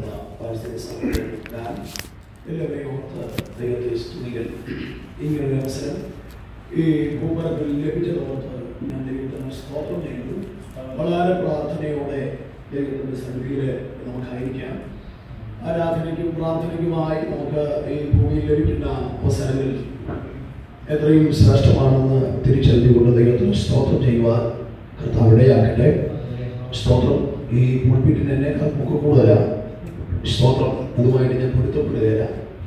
പ്രിയപ്പെട്ട പരിസ്ഥിതി സഹോദരൻ ഞാൻ എല്ലാവരെയും ഓർത്ത് ദൈവത്തെ സ്തുതികൾ ഇങ്ങനൊരു അവസരം ഈ ഭൂപരത്തിൽ ലഭിച്ചതോർത്ത് ഞാൻ ദൈവത്തിന് സ്തോത്രം ചെയ്യുന്നു വളരെ പ്രാർത്ഥനയോടെ ദൈവത്തിൻ്റെ സന്നിധിയിൽ നമുക്കായിരിക്കാം ആരാധനയ്ക്കും പ്രാർത്ഥനയ്ക്കുമായി നമുക്ക് ഈ ഭൂമിയിൽ ലഭിക്കുന്ന അവസരങ്ങൾ എത്രയും ശ്രേഷ്ഠമാണെന്ന് തിരിച്ചറിഞ്ഞുകൊണ്ട് ദൈവത്തിന് സ്തോത്രം ചെയ്യുവാൻ കർത്താവ് ഇടയാക്കട്ടെ സ്തോത്രം ഈ മുൾപ്പിട്ടിന് എന്നേക്കാൾ മുഖ കൂടുതലാണ് സ്തോത്രം അതുമായിട്ട് ഞാൻ പൊരുത്തപ്പെടുകയില്ല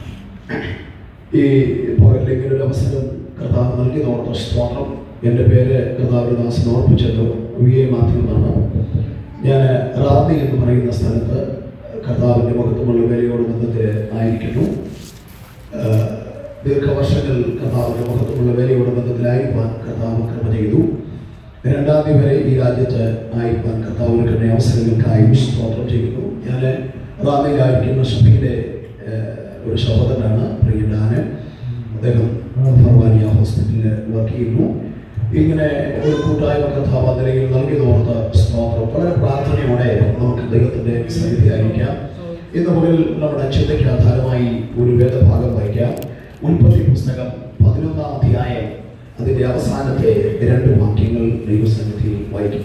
ഈ പകലിലേക്ക് ഒരു അവസരം കർത്താവ് നൽകിയതോർത്ത സ്തോത്രം എൻ്റെ പേര് കർത്താവിന്റെ ദാസൻ ഓർപ്പിച്ചത് വി എ മാത്യു എന്നാണ് ഞാൻ റാന്നി എന്ന് പറയുന്ന സ്ഥലത്ത് കർത്താവിൻ്റെ മഹത്വമുള്ള വിലയോട് ബന്ധത്തിൽ ആയിരിക്കുന്നു ആഹ് ദീർഘവർഷങ്ങൾ കർത്താവിൻ്റെ മഹത്വമുള്ള വിലയോട് ബന്ധത്തിലായിരിക്കാൻ കർത്താവ് കൃപ ചെയ്തു രണ്ടാം തീയതി വരെ ഈ രാജ്യത്ത് ആയിരിക്കാൻ കർത്താവിന് കിട്ടിയ അവസരങ്ങൾക്കായി സ്തോത്രം ചെയ്യുന്നു ഞാൻ റാന്നിയിലായിരിക്കുന്ന സഭയിലെ ആഹ് ഒരു സഹോദരനാണ് പ്രിയനാണ് അദ്ദേഹം ഫർവാനിയ ഹോസ്പിറ്റലിൽ വർക്ക് ചെയ്യുന്നു ഇങ്ങനെ ഒരു കൂട്ടായ്മ കഥാപാത്രയിൽ നൽകിയതോർത്ത് സ്തോത്രം വളരെ പ്രാർത്ഥനയോടെ നമുക്ക് ദൈവത്തിന്റെ സന്നിധിയായിരിക്കാം ഇന്ന് മുതൽ നമ്മുടെ ചിന്തയ്ക്ക് ആധാരമായി ഒരു വേദഭാഗം വായിക്കാം ഉൽപ്പത്തി പുസ്തകം പതിനൊന്നാം അധ്യായം അതിന്റെ അവസാനത്തെ രണ്ട് വാക്യങ്ങൾ ദൈവസന്നിധിയിൽ വായിക്കും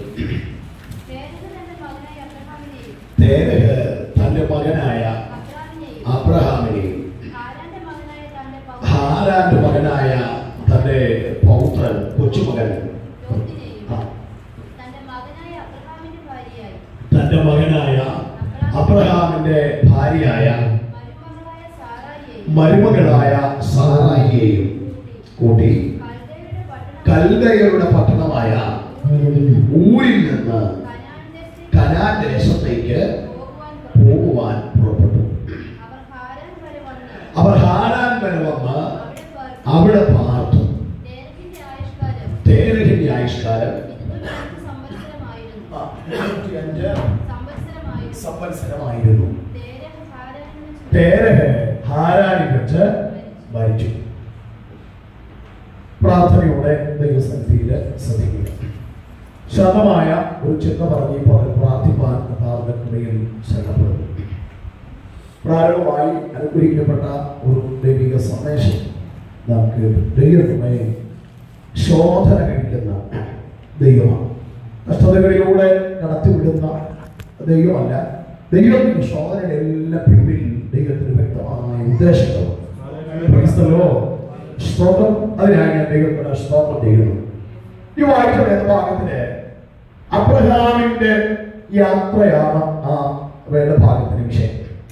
തേരഹ് തന്റെ തേരഹ് തന്റെ മകനായ അബ്രഹാമിനെയും മകനായ അബ്രാമിനെയും അബ്രഹാമിനെയും ഹാരാന്റെ മകനായ തന്റെ പൗത്രൻ ഹാരാന്റെ മകനായ തന്റെ പൗത്രൻ കൊച്ചുമകൻ ലോത്തിനെയും ആ, തന്റെ മകനായ അബ്രഹാമിന്റെ ഭാര്യയായി തന്റെ മകനായ അബ്രഹാമിന്റെ ഭാര്യയായ മരുമകളായ സാറായിയെയും മരുമകളായ സാറായിയെയും കൂട്ടി കൽദയുടെ പട്ടണം കൽദയരുടെ പട്ടണമായ ഊരിൽ നിന്ന് കനാൻ ദേശത്തേക്ക് കനാൻ ദേശത്തേക്ക് പോകുവാൻ പുറപ്പെട്ടു. പോകുവാൻ പുറപ്പെട്ടു അവർ ഹാരാൻ വരെ വന്ന് അവർ ഹാരാൻ വരെ വന്ന് അവിടെ അവിടെ പാർത്തു. പാർത്തു തേരഹിന്റെ ആയുഷ്കാലം തേരഹിന്റെ ആയുഷ്കാലം ഇരുന്നൂറ്റഞ്ച് സംവത്സരമായിരുന്നു. ആ, എഴുപത്തിയഞ്ച് സംവത്സരമായിരുന്നു. സംവത്സരമായിരുന്നു തേരഹ് ഹാരാനിൽ വെച്ച് തേരഹ് ഹാരാനിൽ വെച്ച് മരിച്ചു പ്രാർത്ഥനയോടെ ദൈവസന്നിധിയിൽ ശ്രദ്ധിക്കുക ശതമായ ഒരു ചിന്ത പറഞ്ഞ് ഈ പറഞ്ഞ് പ്രാർത്ഥിപ്പാൻ കർത്താവിന്റെ കൃപയിൽ ശരണപ്പെടുന്നു പ്രാരംഭമായി അനുഗ്രഹിക്കപ്പെട്ട ഒരു ദൈവിക സന്ദേശം നമുക്ക് ദൈവമേ ശോധന കഴിക്കുന്ന ദൈവമാണ് കഷ്ടതകളിലൂടെ കടത്തിവിടുന്ന ദൈവമല്ല ദൈവത്തിന്റെ ശോധനയുടെ എല്ലാ പിന്നിൽ ദൈവത്തിന് വ്യക്തമായ ഉദ്ദേശങ്ങളുണ്ട് Praise the Lord. സ്തോത്രം അതിനായി ഞാൻ ദൈവത്തിന് സ്തോത്രം ചെയ്യുന്നു ഈ വായിച്ച വേദഭാഗത്തിന് അബ്രഹാമിന്റെ യാത്രയാണ് ആ വേദഭാഗത്തിന് വിഷയം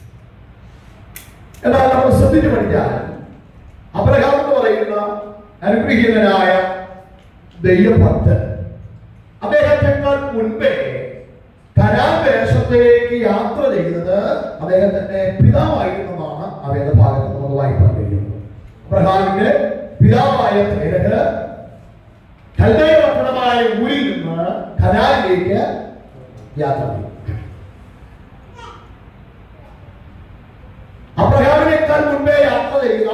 എന്നാൽ നമ്മൾ ശ്രദ്ധിച്ചു പഠിച്ചാൽ അബ്രഹാം എന്ന് പറയുന്ന അനുഗ്രഹീതനായ ദൈവഭക്തൻ അദ്ദേഹത്തെക്കാൾ മുൻപേ കരാൻ ദേശത്തേക്ക് യാത്ര ചെയ്തത് അദ്ദേഹത്തിന്റെ പിതാവായിരുന്നതാണ് ആ വേദഭാഗത്ത് നമുക്ക് വായിക്കാൻ കഴിയുന്നത് അബ്രഹാമിന്റെ പിതാവായ തേരഹ് കൽദയ പട്ടണമായ ഊരിൽ നിന്ന് കനാലിലേക്ക് യാത്ര ചെയ്തു അബ്രഹാമിനേക്കാൾ മുൻപേ യാത്ര ചെയ്ത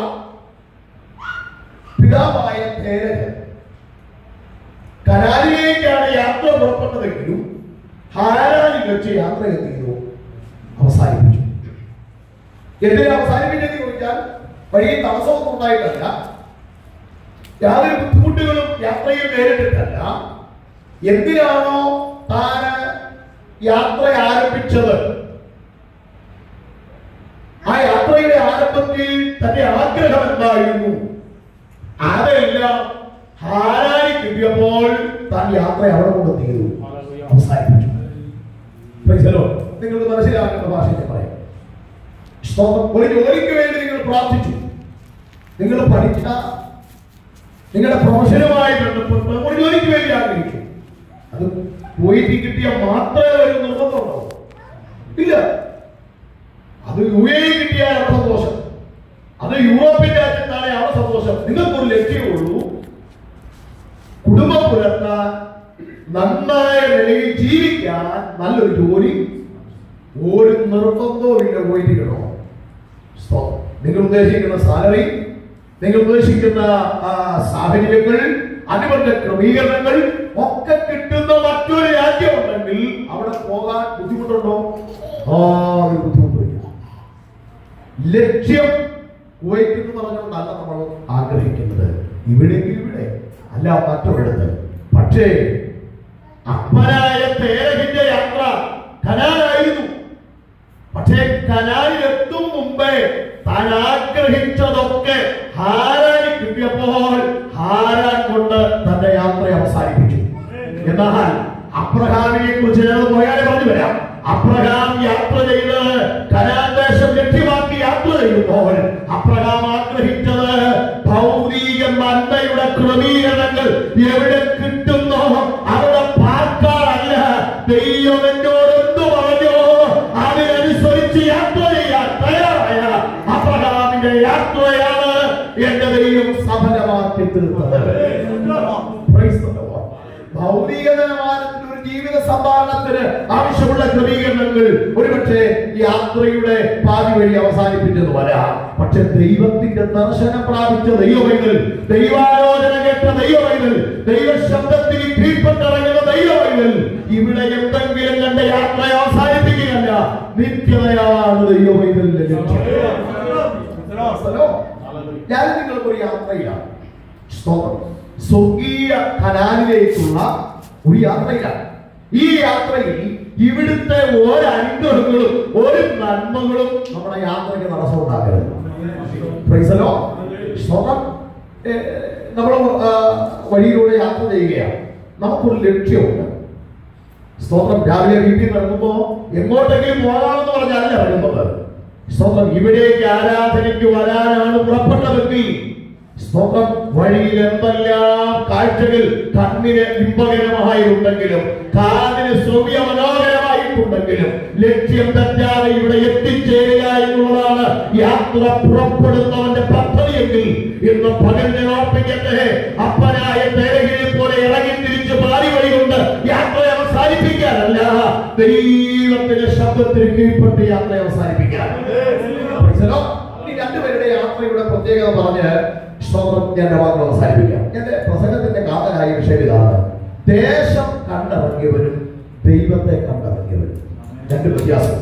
പിതാവായ തേരഹ് കനാലിലേക്കാണ് യാത്ര പുറപ്പെട്ടതെങ്കിലും ഹാരാനിൽ വെച്ച് യാത്ര എന്ത് ചെയ്തു അവസാനിപ്പിച്ചു എന്തിനാ അവസാനിപ്പിച്ചെന്ന് ചോദിച്ചാൽ വഴിയിൽ തടസ്സമൊന്നും ഉണ്ടായിട്ടല്ല യാതൊരു ബുദ്ധിമുട്ടുകളും യാത്രയിൽ നേരിട്ടിട്ടല്ല എന്തിനാണോ താന് യാത്ര ആരംഭിച്ചത് ആ യാത്രയുടെ ആരംഭത്തിൽ തന്റെ ആഗ്രഹം എന്തായിരുന്നു അതെല്ലാം ഹാരാനി കിട്ടിയപ്പോൾ താൻ യാത്ര അവിടെ കൊണ്ട് തീർന്നു അവസാനിപ്പിച്ചു Praise the Lord. നിങ്ങൾക്ക് മനസ്സിലാക്കുന്ന ഭാഷയിൽ പറയാം സ്തോത്രം ഒരു ജോലിക്ക് വേണ്ടി നിങ്ങൾ പ്രാർത്ഥിച്ചു നിങ്ങൾ പഠിച്ച നിങ്ങളുടെ പ്രൊഫഷനുമായി ബന്ധപ്പെട്ട് ഒരു ജോലിക്ക് വേണ്ടി ആഗ്രഹിച്ചു അത് പോയിട്ട് കിട്ടിയ മാത്രമേ ഒരു നിർബന്ധമുണ്ടോ ഇല്ല അത് യു എ കിട്ടിയാൽ അവിടെ സന്തോഷം അത് യൂറോപ്യൻ രാജ്യത്താണ് അവിടെ സന്തോഷം നിങ്ങൾക്കൊരു ലക്ഷ്യമുള്ളൂ കുടുംബം പുലർത്താൻ നന്നായ നിലയിൽ ജീവിക്കാൻ നല്ലൊരു ജോലി ഒരു നിർബന്ധവും ഇല്ല പോയിരിക്കണോ സ്തോത്രം. നിങ്ങൾ ഉദ്ദേശിക്കുന്ന സാലറി നിങ്ങൾ ഉദ്ദേശിക്കുന്ന ആ, സാഹചര്യങ്ങൾ അനുബന്ധ ക്രമീകരണങ്ങൾ ഒക്കെ കിട്ടുന്ന മറ്റൊരു രാജ്യമുണ്ടെങ്കിൽ അവിടെ പോകാൻ ബുദ്ധിമുട്ടുണ്ടോ ആ ഒരു ബുദ്ധിമുട്ടില്ല ലക്ഷ്യം കുവൈറ്റ് എന്ന് പറഞ്ഞുകൊണ്ടല്ല നമ്മൾ ആഗ്രഹിക്കുന്നത് ഇവിടെയെങ്കിലും ഇവിടെ അല്ല മറ്റൊരിടത്ത് പക്ഷേ അപ്പനായ തേരഹിന്റെ യാത്ര കനാലായിരുന്നു പക്ഷേ കനാലിലെത്തും മുമ്പേ താൻ ആഗ്രഹിച്ചതൊക്കെ ഹാരാനി കിട്ടിയപ്പോൾ ഹാരാൻ കൊണ്ട് തന്റെ യാത്ര അവസാനിപ്പിച്ചു എന്നാൽ അബ്രഹാമിനെ കുറിച്ച് ഞങ്ങൾ പോയാലേ പറഞ്ഞു വരാം അബ്രഹാം യാത്ര ചെയ്ത് കനാൻ ദേശം ലക്ഷ്യമാക്കി യാത്ര ചെയ്യുമ്പോൾ അബ്രഹാം ആഗ്രഹിച്ചത് ഭൗതിക നന്മയുടെ ക്രമീകരണങ്ങൾ എവിടെ കിട്ടുന്നോ അവിടെ പാർക്കാറല്ല ദൈവം എന്നോട് എന്ത് പറഞ്ഞോ അതിനനുസരിച്ച് യാത്ര ചെയ്യാൻ തയ്യാറായ അബ്രഹാമിന്റെ യാത്രയാണ് എന്റെ ദൈവം സഫലമാക്കി തീർത്തത് Praise the Lord. ഭൗതിക നിലവാരത്തിൽ ഒരു ജീവിത സമ്പാദനത്തിന് ആവശ്യമുള്ള ക്രമീകരണങ്ങൾ ഒരുപക്ഷെ യാത്രയുടെ പാതി വഴി അവസാനിപ്പിച്ചത് വരാം പക്ഷെ ദൈവത്തിന്റെ ദർശനം പ്രാപിച്ച ദൈവമൈകൾ ദൈവാലോചന കേട്ട ദൈവമൈകൾ ദൈവ ശബ്ദത്തിന് കീഴ്പ്പെട്ടിറങ്ങുന്ന ദൈവമൈകൾ ഇവിടെ എന്തെങ്കിലും കണ്ട യാത്ര അവസാനിപ്പിക്കുകയല്ല നിത്യതയാണ് ദൈവമൈകളിന്റെ ലക്ഷ്യം ഞാൻ നിങ്ങൾക്ക് ഒരു യാത്രയിലാണ് സ്തോത്രം സ്വർഗീയ കനാലിലേക്കുള്ള ഒരു യാത്രയിലാണ് ഈ യാത്രയിൽ ഇവിടുത്തെ ഒരു അനുഗ്രഹങ്ങളും ഒരു നന്മകളും നമ്മുടെ യാത്രയ്ക്ക് തടസ്സമുണ്ടാക്കരുത് പ്രൈസലോ സ്തോത്രം നമ്മൾ വഴിയിലൂടെ യാത്ര ചെയ്യുകയാണ് നമുക്കൊരു ലക്ഷ്യമുണ്ട് സ്തോത്രം രാവിലെ വീട്ടിൽ നിന്ന് ഇറങ്ങുമ്പോ എങ്ങോട്ടെങ്കിലും പോകാമെന്ന് പറഞ്ഞല്ല ഇറങ്ങുന്നത് സ്തോത്രം ഇവിടേക്ക് ആരാധനയ്ക്ക് വരാനാണ് പുറപ്പെട്ടതെങ്കിൽ സ്തോത്രം വഴിയിൽ എന്തെല്ലാം കാഴ്ചകൾ കണ്ണിന് ഇമ്പകരമായിട്ടുണ്ടെങ്കിലും കാതിന് ശ്രവ്യ മനോഹരമായിട്ടുണ്ടെങ്കിലും ലക്ഷ്യം തെറ്റാതെ ഇവിടെ എത്തിച്ചേരുക എന്നുള്ളതാണ് യാത്ര പുറപ്പെടുന്നവന്റെ പദ്ധതിയെങ്കിൽ ഇന്ന് പകൽ ഞാൻ ഓർപ്പിക്കട്ടെ അപ്പനായ തേരകിനെ പോലെ ഇറങ്ങി തിരിച്ച് പാതി വഴി കൊണ്ട് യാത്ര അവസാനിപ്പിക്കാനല്ല ദൈവത്തിന്റെ ശബ്ദത്തിന് കീഴ്പ്പെട്ട് യാത്ര അവസാനിപ്പിക്കാൻ Praise the Lord. ഈ രണ്ടുപേരുടെ യാത്രയുടെ പ്രത്യേകത പറഞ്ഞ് സ്തോത്രം ഞാൻ എൻ്റെ വാക്കുകൾ അവസാനിപ്പിക്കാം എന്റെ പ്രസംഗത്തിന്റെ കാതലായ വിഷയം ഇതാണ് ദേശം കണ്ടിറങ്ങിയവരും ദൈവത്തെ കണ്ടിറങ്ങിയവരും രണ്ട് വ്യത്യാസം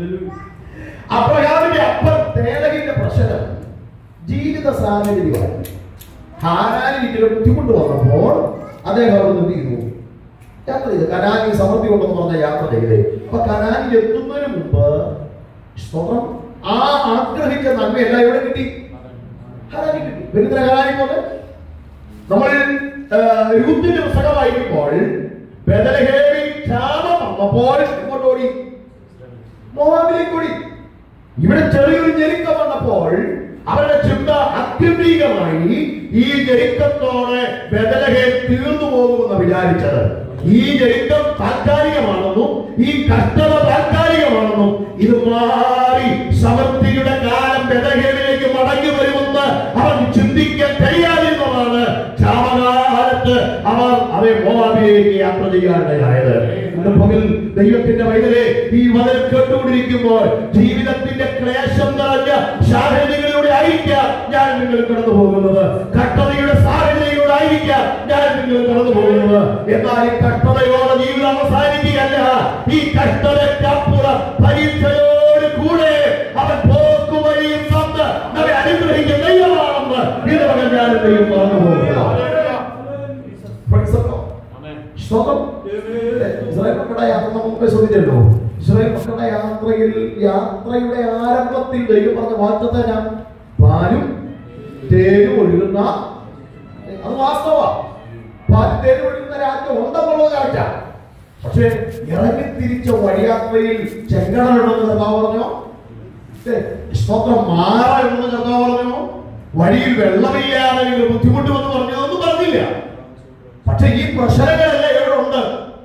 അബ്രഹാമിന്റെ അപ്പൻ തേലകിന്റെ പ്രശ്നം ജീവിത സാഹചര്യമായി ഹാനാനിൽ ഇങ്ങനെ ബുദ്ധിമുട്ട് വന്നപ്പോൾ അദ്ദേഹം അവിടെ നിന്ന് ചെയ്തു യാത്ര ചെയ്ത് കനാനി സമൃദ്ധി ഉണ്ടെന്ന് പറഞ്ഞ യാത്ര ചെയ്തേ അപ്പൊ കനാനിൽ എത്തുന്നതിന് മുമ്പ് സ്തോത്രം ആ ആഗ്രഹിച്ച നന്മയെല്ലാം ഇവിടെ കിട്ടി ഹനാനി കിട്ടി പിന്നെ കനാനി പോലെ നമ്മൾ രൂത്തിന്റെ പുസ്തകം വായിക്കുമ്പോൾ ബദലഹേമിൽ ക്ഷാമം വന്നപ്പോൾ എങ്ങോട്ട് ഓടി മോവാബിലേക്ക് ഓടി ഇവിടെ ചെറിയൊരു ഞെരുക്കം വന്നപ്പോൾ അവരുടെ ചിന്ത അത്യന്തികമായി ഈ ഞെരുക്കത്തോടെ ബദലഹേം തീർന്നു പോകുമെന്ന് വിചാരിച്ചത് ഈ ഞെരുക്കം താൽക്കാലികമാണെന്നും ഈ കഷ്ടത താൽക്കാലികമാണെന്നും ഇത് മാറി സമൃദ്ധിയുടെ കാലം ബദലഹേമിലേക്ക് മടങ്ങി വരുമെന്ന് അവർ ചിന്തിക്കാൻ കഴിയാതിരുന്നതാണ് ക്ഷാമകാലത്ത് അവർ അവരെ മോവാബിലേക്ക് യാത്ര ചെയ്യാനിടയായത് ഇന്ന് പകൽ ദൈവത്തിന്റെ വൈദ്യരെ ഈ വചനം കേട്ടുകൊണ്ടിരിക്കുമ്പോൾ ജീവിതത്തിന്റെ ക്ലേശം നിറഞ്ഞ സാഹചര്യങ്ങളിലൂടെ ആയിരിക്കാം ഞാൻ നിങ്ങൾ കടന്നു പോകുന്നത് കഷ്ടതയുടെ സാഹചര്യങ്ങളിലൂടെ ആയിരിക്കാം ഞാൻ നിങ്ങൾ കടന്നു പോകുന്നത് എന്നാൽ ഈ കഷ്ടതയോടെ ജീവിതം അവസാനിക്കുകയല്ല ഈ കഷ്ടതയ്ക്കപ്പുറം പരീക്ഷയോട് കൂടെ അവൻ പോക്കുവഴിയും തന്ന് നമ്മെ അനുഗ്രഹിക്കുന്ന ദൈവമാണെന്ന് ഇത് മകൻ ഞാൻ ദൈവം പറഞ്ഞു പോകുന്നു Praise the Lord. സ്തോത്രം ഇസ്രായേൽ മക്കളുടെ യാത്ര നമുക്ക് ശ്രദ്ധിച്ചല്ലോ ഇസ്രായേൽ മക്കളുടെ യാത്രയിൽ യാത്രയുടെ ആരംഭത്തിൽ ദൈവം പറഞ്ഞ വാക്തത്തെ ഞാൻ പാലും തേനും ഒഴുകുന്ന അത് വാസ്തവ പാലും തേനും ഒഴുകുന്ന രാജ്യം ഉണ്ടെന്നുള്ളത് കാഴ്ച പക്ഷേ ഇറങ്ങി തിരിച്ച വഴിയാത്രയിൽ ചെങ്കടലുണ്ടെന്ന് കർത്താവ് പറഞ്ഞോ ഏ, സ്തോത്രം മാറ ഉണ്ടെന്ന് കർത്താവ് പറഞ്ഞോ വഴിയിൽ വെള്ളമില്ലാതെ നിങ്ങൾ ബുദ്ധിമുട്ടുമെന്ന് പറഞ്ഞതൊന്നും പറഞ്ഞില്ല പക്ഷെ ഈ പ്രശ്നങ്ങളെല്ലാം എവിടെ ഉണ്ട്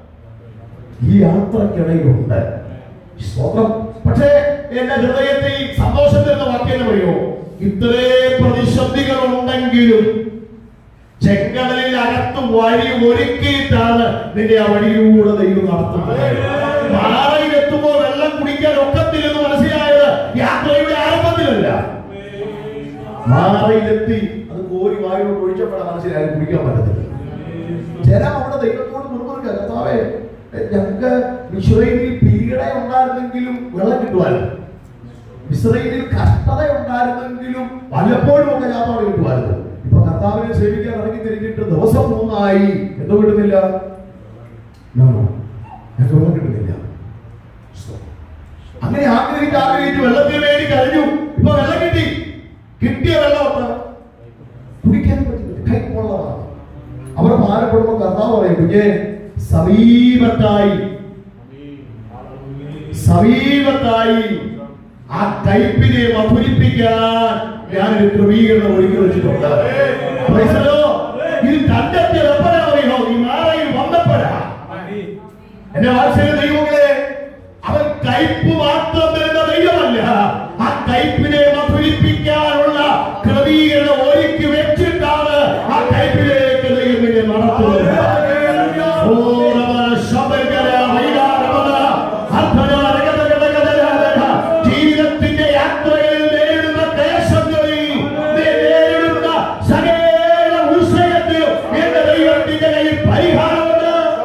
ഈ യാത്രക്കിടയിലുണ്ട് സ്തോത്രം പക്ഷേ എന്റെ ഹൃദയത്തിൽ സന്തോഷം തരുന്ന വാക്യം എന്ന് പറയോ ഇത്രേ പ്രതിസന്ധികൾ ഉണ്ടെങ്കിലും ചെങ്കടലിൽ അകത്ത് വഴി ഒരുക്കിയിട്ടാണ് നിന്റെ ആ വഴിയിലൂടെ ദൈവം നടത്തുന്നത് മാറയിലെത്തുമ്പോൾ വെള്ളം കുടിക്കാൻ ഒക്കത്തില്ലെന്ന് മനസ്സിലായത് യാത്രയുടെ ആരംഭത്തിലല്ല മാറയിലെത്തി അത് കോരി വായോട് ഒഴിച്ചപ്പോഴാണ് മനസ്സിലായി കുടിക്കാൻ പറ്റത്തില്ല ജനം അവിടെ ദൈവത്തോട് മുറുമുറുക്ക കർത്താവേ ഞങ്ങൾക്ക് വിശ്വയിൽ പീഡ ഉണ്ടായിരുന്നെങ്കിലും വെള്ളം കിട്ടുവാൻ ഇസ്രയേലിൽ കഷ്ടത ഉണ്ടായിരുന്നെങ്കിലും വല്ലപ്പോഴും ഒക്കെ യാത്ര കിട്ടുമായിരുന്നു ഇപ്പൊ കർത്താവിനെ സേവിക്കാൻ ഇറങ്ങി തിരിഞ്ഞിട്ട് ദിവസം മൂന്നായി എന്തോ കിട്ടുന്നില്ല No, no. ഞങ്ങൾക്ക് വെള്ളം കിട്ടുന്നില്ല അങ്ങനെ ആഗ്രഹിച്ച് ആഗ്രഹിച്ച് വെള്ളത്തിന് വേണ്ടി കഴിഞ്ഞു ഇപ്പൊ വെള്ളം കിട്ടി കിട്ടിയ വെള്ളം എത്ര കുടിക്കാൻ പറ്റുന്നില്ല കൈപ്പുള്ളതാണ് അവിടെ ഭാരപ്പെടുമ്പോ കർത്താവ് പറയും കുഞ്ഞെ സമീപത്തായി സമീപത്തായി ആ കയ്പിനെ മധുരിപ്പിക്കാൻ ഞാനൊരു ക്രമീകരണം ഒരുക്കി വെച്ചിട്ടുണ്ട് Praise the Lord. ഇത് കണ്ടെത്തിയ വെപ്പനറിയോ ഈ നാളെയിൽ വന്നപ്പോഴാ എന്റെ വാത്സല്യ ദൈവങ്ങളെ അവൻ കയ്പ് മാത്രം തരുന്ന ദൈവമല്ല ആ കയ്പിനെ മധുരിപ്പിക്കാനുള്ള ക്രമീകരണം ഒരുക്കി വെച്ചിട്ടാണ് ആ കയ്പിലേക്ക് ദൈവത്തിനെ നടത്തുന്നത് ഓ, രമണ, ശബരിമല, വൈകാരമന, അർദ്ധന, രഗതഗതഗതഗതഗത. ജീവിതത്തിന്റെ യാത്രകളിൽ നേരിടുന്ന ക്ലേശങ്ങളിൽ നേ- നേരിടുന്ന സകല വിഷയത്തിലും എന്റെ ദൈവത്തിന്റെ കയ്യിൽ പരിഹാരമുണ്ട്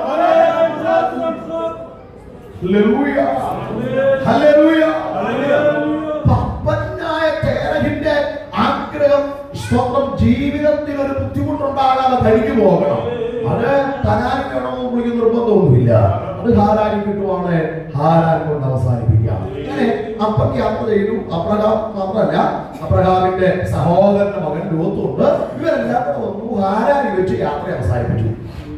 ഹല്ലേലൂയ. ഹല്ലേലൂയ. പപ്പനായ കേരഹിന്റെ ആഗ്രഹം സ്വന്തം ജീവിതത്തിൽ ഒരു ബുദ്ധിമുട്ടുണ്ടാകാതെ കഴിഞ്ഞു പോകണം അത് തനാരി വേണമെന്ന് വിളിക്കുന്ന നിർബന്ധമൊന്നുമില്ല അത് ഹാരാനി കിട്ടുവാണ് ഹാരാൻ കൊണ്ട് അവസാനിപ്പിക്കാം അങ്ങനെ അപ്പൻ യാത്ര ചെയ്തു അബ്രഹാം മാത്രമല്ല അബ്രഹാമിന്റെ സഹോദരന്റെ മകൻ ലോത്തുണ്ട് ഇവരെല്ലാം കൂടെ വന്നു ഹാരാനി വെച്ച് യാത്ര അവസാനിപ്പിച്ചു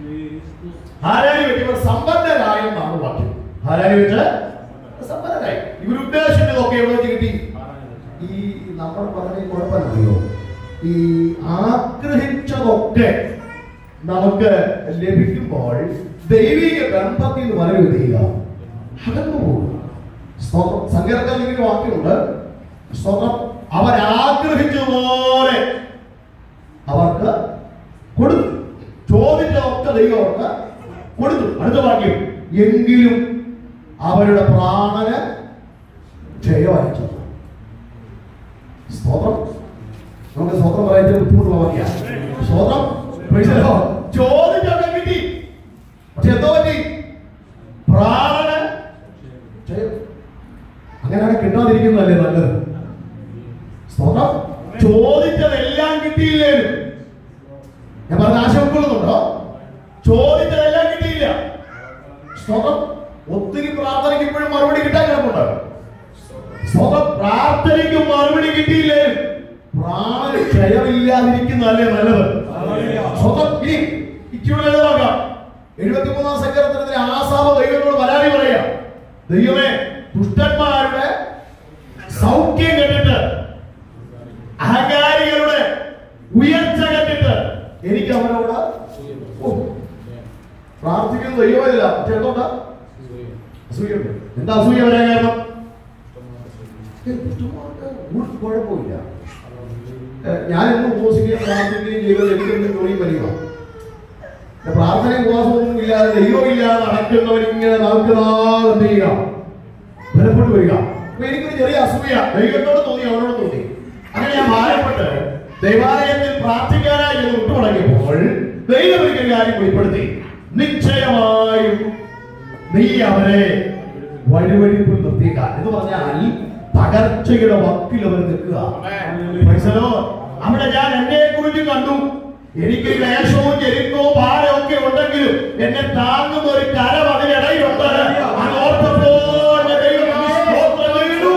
ഹാരാനി വെച്ച് ഇവർ സമ്പന്നരായെന്നാണ് വാക്യം ഹാരാനി വെച്ച് സമ്പന്നരായി ഇവർ ഉദ്ദേശിച്ചതൊക്കെ എവിടെ വെച്ച് കിട്ടി ഈ നമ്മൾ പറഞ്ഞ കുഴപ്പമില്ലല്ലോ ഈ ആഗ്രഹിച്ചതൊക്കെ നമുക്ക് ലഭിക്കുമ്പോൾ ദൈവിക ബന്ധത്തിൽ നിന്ന് വരവ് ചെയ്യുക അകന്നു പോകും സ്തോത്രം സങ്കീർത്തനത്തിൽ ഇങ്ങനെ വാക്യമുണ്ട് സ്തോത്രം അവരാഗ്രഹിച്ചതുപോലെ അവർക്ക് കൊടുത്തു ചോദിച്ചതൊക്കെ ദൈവം അവർക്ക് കൊടുത്തു അടുത്ത വാക്യം എങ്കിലും അവരുടെ പ്രാണന് ജയവായിച്ചു സ്തോത്രം നമുക്ക് സ്തോത്രം പറയാൻ ബുദ്ധിമുട്ടുള്ള വാക്യ സ്തോത്രം Praise the Lord. ചോദിച്ചൊക്കെ കിട്ടി പക്ഷെ എന്തോ പറ്റി പ്രാണന് ജയം അങ്ങനെയാണ് കിട്ടാതിരിക്കുന്നതല്ലേ നല്ലത് സ്തോത്രം ചോദിച്ചതെല്ലാം കിട്ടിയില്ലേ ഞാൻ പറഞ്ഞ ആശ ഉൾക്കൊള്ളുന്നുണ്ടോ ചോദിച്ചതെല്ലാം കിട്ടിയില്ല സ്തോത്രം ഒത്തിരി പ്രാർത്ഥനയ്ക്ക് ഇപ്പോഴും മറുപടി കിട്ടാൻ കിടപ്പുണ്ട് സ്വതം പ്രാർത്ഥനയ്ക്ക് മറുപടി കിട്ടിയില്ലേ പ്രാണ ക്ഷയമില്ലാതിരിക്കുന്നതല്ലേ നല്ലത് സ്വതം ഇനി ഇച്ചിരി ലളിതമാക്കാം എഴുപത്തിമൂന്നാം സങ്കീർത്തനത്തിലെ ആസാമ ദൈവത്തോട് പരാതി പറയാം ദൈവമേ ദുഷ്ടന്മാരുടെ സൗഖ്യം കണ്ടിട്ട് അഹങ്കാരികളുടെ ഉയർച്ച കണ്ടിട്ട് എനിക്ക് അവനോട് ഓ, പ്രാർത്ഥിക്കുന്ന ദൈവമില്ല പക്ഷെ എന്തുകൊണ്ടാ അസൂയുണ്ട് എന്താ അസൂയ വരാൻ കാരണം ഏ, ദുഷ്ടന്മാർക്ക് ഒരു കുഴപ്പമില്ല ഏ, ഞാനെന്നും ഉപവസിക്കുകയും പ്രാർത്ഥിക്കുകയും ചെയ്തത് എനിക്കെന്തും ജോലിയും വരിക പ്രാർത്ഥനയും ഉപവാസമൊന്നും ഇല്ലാതെ ദൈവമില്ലാതെ നടക്കുന്നവൻ ഇങ്ങനെ നാൾക്കുനാൾ എന്ത് ചെയ്യുക ബലപ്പെട്ടു വരിക അപ്പൊ എനിക്കൊരു ചെറിയ അസൂയ ദൈവത്തോട് തോന്നി അവനോട് തോന്നി അങ്ങനെ ഞാൻ ഭാരപ്പെട്ട് ദൈവാലയത്തിൽ പ്രാർത്ഥിക്കാനായി എന്ന് വിട്ടുമുടങ്ങിയപ്പോൾ ദൈവം ഒരിക്കൽ കാര്യം വെളിപ്പെടുത്തി നിശ്ചയമായും നീ അവരെ വഴിവഴിപ്പിൽ നിർത്തിയേക്കാം എന്ന് പറഞ്ഞാൽ തകർച്ചയുടെ വക്കിൽ അവർ നിൽക്കുക Praise the Lord. അവിടെ ഞാൻ എന്നെ കുറിച്ച് കണ്ടു എനിക്ക് ക്ലേശവും ജെരിക്കോ ഭാരവും ഒക്കെ ഉണ്ടെങ്കിലും എന്നെ താങ്ങുന്ന ഒരു കരം അതിനിടയിലുണ്ട് അത് ഓർത്തപ്പോൾ ഞാൻ ദൈവത്തിന് സ്തോത്രം ചെയ്യുന്നു.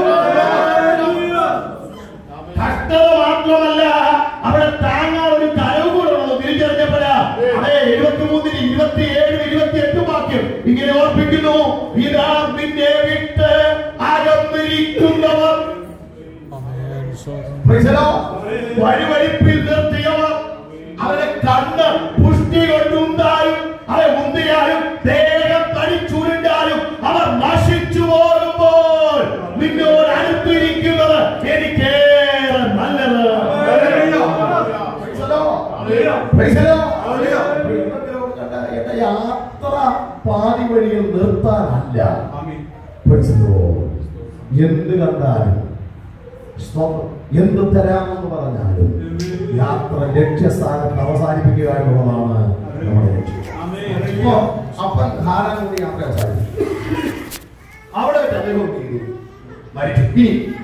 കഷ്ടത മാത്രമല്ല അവിടെ താങ്ങാൻ ഒരു കരവ് കൂടെ ഉള്ളത് തിരിച്ചറിഞ്ഞപ്പോഴാ അതെ എഴുപത്തിമൂന്നിന് ഇരുപത്തി ഏഴ് ഇരുപത്തി എട്ട് വാക്യം ഇങ്ങനെ ഓർപ്പിക്കുന്നു ഇതാ നിന്നെ വിട്ട് അകന്നിരിക്കുന്നവർ Praise the Lord. വഴിവഴിപ്പിൽ നിർത്തിയവർ അവരെ കണ്ണ് പുഷ്ടി കൊണ്ടുണ്ടായും അവരെ മുന്തിയാലും ദേഹം തടിച്ചുരുണ്ടാലും അവർ നശിച്ചു പോകുമ്പോൾ നിന്നോട് അടുത്തിരിക്കുന്നത് എനിക്കേറെ നല്ലത് Praise the Lord. Praise the Lord. എന്റെ യാത്ര പാതി വഴിയിൽ നിർത്താനല്ല Praise the Lord. എന്ത് കണ്ടാലും സ്തോത്രം എന്ത് തരാമെന്ന് പറഞ്ഞാലും യാത്ര ലക്ഷ്യസ്ഥാനത്ത് അവസാനിപ്പിക്കുക എന്നുള്ളതാണ് നമ്മുടെ ലക്ഷ്യം ഇപ്പോ അപ്പൻ ധാരാളം കൂടി യാത്ര അവസാനിപ്പിച്ചു അവിടെ വെച്ച് അദ്ദേഹം എന്ത് ചെയ്തു മരിച്ചു ഇനി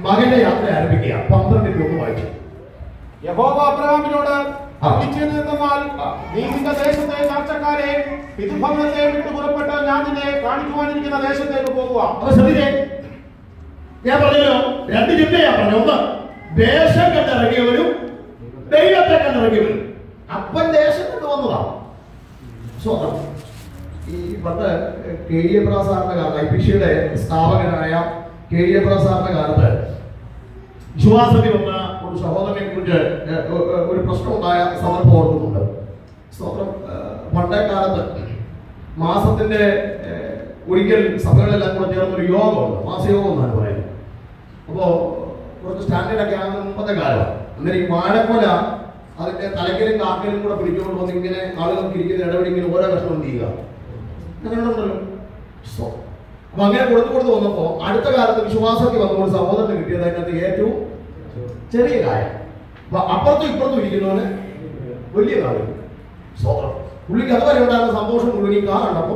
മകന്റെ യാത്ര ആരംഭിക്കുക പന്ത്രണ്ടിന്റെ ഒന്ന് വായിച്ചു യഹോവ അബ്രഹാമിനോട് ആ. എന്നാൽ ആ. നീ നിന്റെ ദേശത്തെ ചാർച്ചക്കാരെ പിതൃഭവനത്തെ വിട്ടു പുറപ്പെട്ട് ഞാൻ നിന്നെ കാണിക്കുവാനിരിക്കുന്ന ദേശത്തേക്ക് പോകുക അപ്പൊ ശ്രദ്ധിച്ചേ ഞാൻ പറഞ്ഞല്ലോ രണ്ട് ചിന്തയാ പറഞ്ഞു ഒന്ന് ദേശം കണ്ടിറങ്ങിയവരും ദൈവത്തെ കണ്ടിറങ്ങിയവരും അപ്പൻ ദേശം കണ്ടു വന്നതാണ് സ്വന്തം ഈ പണ്ട് കെ ഇ എ സാറിന്റെ കാലത്ത് ഐ പി സിയുടെ സ്ഥാപകനായ കെ ഇ എ സാറിന്റെ കാലത്ത് വിശ്വാസത്തിൽ വന്ന ഒരു സഹോദരനെ കുറിച്ച് ഏഹ്, ഏഹ്, ഒരു പ്രശ്നം ഉണ്ടായ സന്ദർഭം ഓർക്കുന്നുണ്ട് സ്തോത്രം ഏഹ്, പണ്ടേ കാലത്ത് മാസത്തിന്റെ ഏഹ്, ഒരിക്കൽ സഭകളെല്ലാം കൂടെ ചേർന്ന് ഒരു യോഗമുണ്ട് മാസയോഗം എന്നാണ് പറയുന്നത് അപ്പോ കുറച്ച് സ്റ്റാൻഡേർഡ് ഒക്കെ ആകുന്ന മുമ്പത്തെ കാലമാണ് അന്നേരം ഈ വാഴക്കൊല അതിന്റെ തലക്കലും കാക്കലും കൂടെ പിടിച്ചുകൊണ്ട് വന്ന് ഇങ്ങനെ ആളുകൾക്ക് ഇരിക്കുന്ന ഇടപെടി ഇങ്ങനെ ഓരോ കഷ്ണം ചെയ്യുക അങ്ങനെ ഉണ്ടല്ലോ സോ അപ്പൊ അങ്ങനെ കൊടുത്തു കൊടുത്ത് വന്നപ്പോ അടുത്ത കാലത്ത് വിശ്വാസത്തിൽ വന്ന ഒരു സഹോദരന് കിട്ടിയത് അതിനകത്ത് ഏറ്റവും ചെറിയ കാര്യം അപ്പൊ അപ്പുറത്തും ഇപ്പുറത്തും ഇരിക്കുന്നവന് വലിയ കാര്യം സ്വതന്ത്രം പുള്ളിക്ക് അതുവരെ ഉണ്ടായിരുന്ന സന്തോഷം മുഴുവൻ ഈ കാ കണ്ടപ്പോ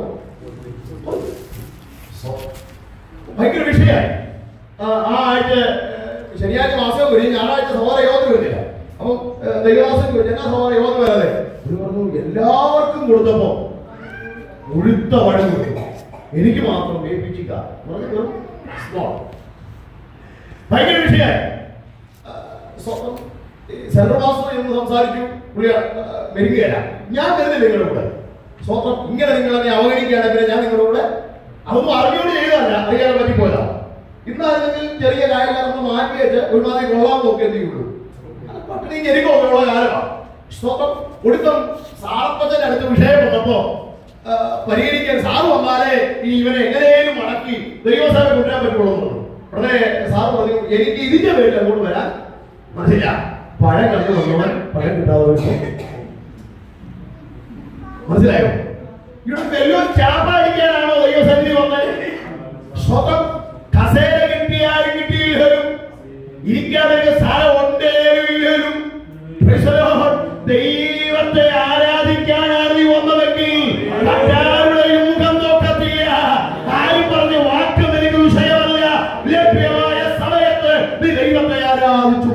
സോ ഭയങ്കര വിഷയമായി ആ ആ ആഴ്ച ഏഹ്, ശനിയാഴ്ച മാസം വരും ഞായറാഴ്ച സഹോദര യോഗം വരുന്നില്ല അപ്പം ഏഹ്, ദൈവദാസൻ ചോദിച്ചു എന്നാ സഹോദര യോഗം വരാതെ ഒരു പറഞ്ഞു എല്ലാവർക്കും കൊടുത്തപ്പോ മുഴുത്ത വഴം കൊടുത്തു എനിക്ക് മാത്രം ഏൽപ്പിച്ചില്ല പറഞ്ഞു വെറും small. ഭയങ്കര വിഷയമായി ആ, സ്വന്തം സെൻട്രൽ മാസ്റ്റർ എന്ന് സംസാരിച്ചു പുള്ളി വരികയല്ല ഞാൻ വരുന്നില്ല നിങ്ങളുടെ കൂടെ സ്വന്തം ഇങ്ങനെ നിങ്ങൾ എന്നെ അവഗണിക്കുകയാണെങ്കിൽ ഞാൻ നിങ്ങളുടെ കൂടെ അതൊന്നും അറിഞ്ഞുകൊണ്ട് ചെയ്തതല്ല അറിയാൻ പറ്റിപ്പോയതാ ഇന്നായിരുന്നെങ്കിൽ ചെറിയ കാര്യങ്ങളൊന്ന് മാറ്റി വെച്ച് ഒരുമാതിരി കൊള്ളാൻ നോക്കി എന്തെയുള്ളൂ പട്ടിണി ഞെരുക്കമൊക്കെയുള്ള കാലമാണ് സ്വന്തം ഒടുക്കം സാറപ്പച്ചന്റെ അടുത്ത വിഷയം വന്നപ്പോ ആ, പരിഹരിക്കാൻ സാറ് വന്നാലേ ഈ ഇവനെ എങ്ങനെയും മടക്കി ദൈവസഭ കൊണ്ടുവരാൻ പറ്റുള്ളൂ എന്ന് പറഞ്ഞു. ഉടനെ സാറ് പറഞ്ഞു എനിക്ക് ഇതിന്റെ പേരിൽ അങ്ങോട്ട് വരാൻ മനസ്സില്ല പഴം കളഞ്ഞു വന്നവൻ പഴം കിട്ടാതെ വരുന്നു." മനസ്സിലായോ ഇവിടെ വെല്ലും ചാപ്പാടിക്കാനാണോ ദൈവസന്നിധി വന്നത് സ്വതം കസേര കിട്ടിയാലും കിട്ടിയില്ലേലും ഇരിക്കാതെ സ്ഥലം ഉണ്ടേലും Praise the Lord. ദൈവത്തെ ആരാധിക്കാനാണ് നീ വന്നതെങ്കിൽ മറ്റാരുടെയും മുഖം നോക്കത്തില്ല ആരും പറഞ്ഞ വാക്ക് നിനക്ക് വിഷയമല്ല ലഭ്യമായ സമയത്ത് നീ ദൈവത്തെ ആരാധിച്ചു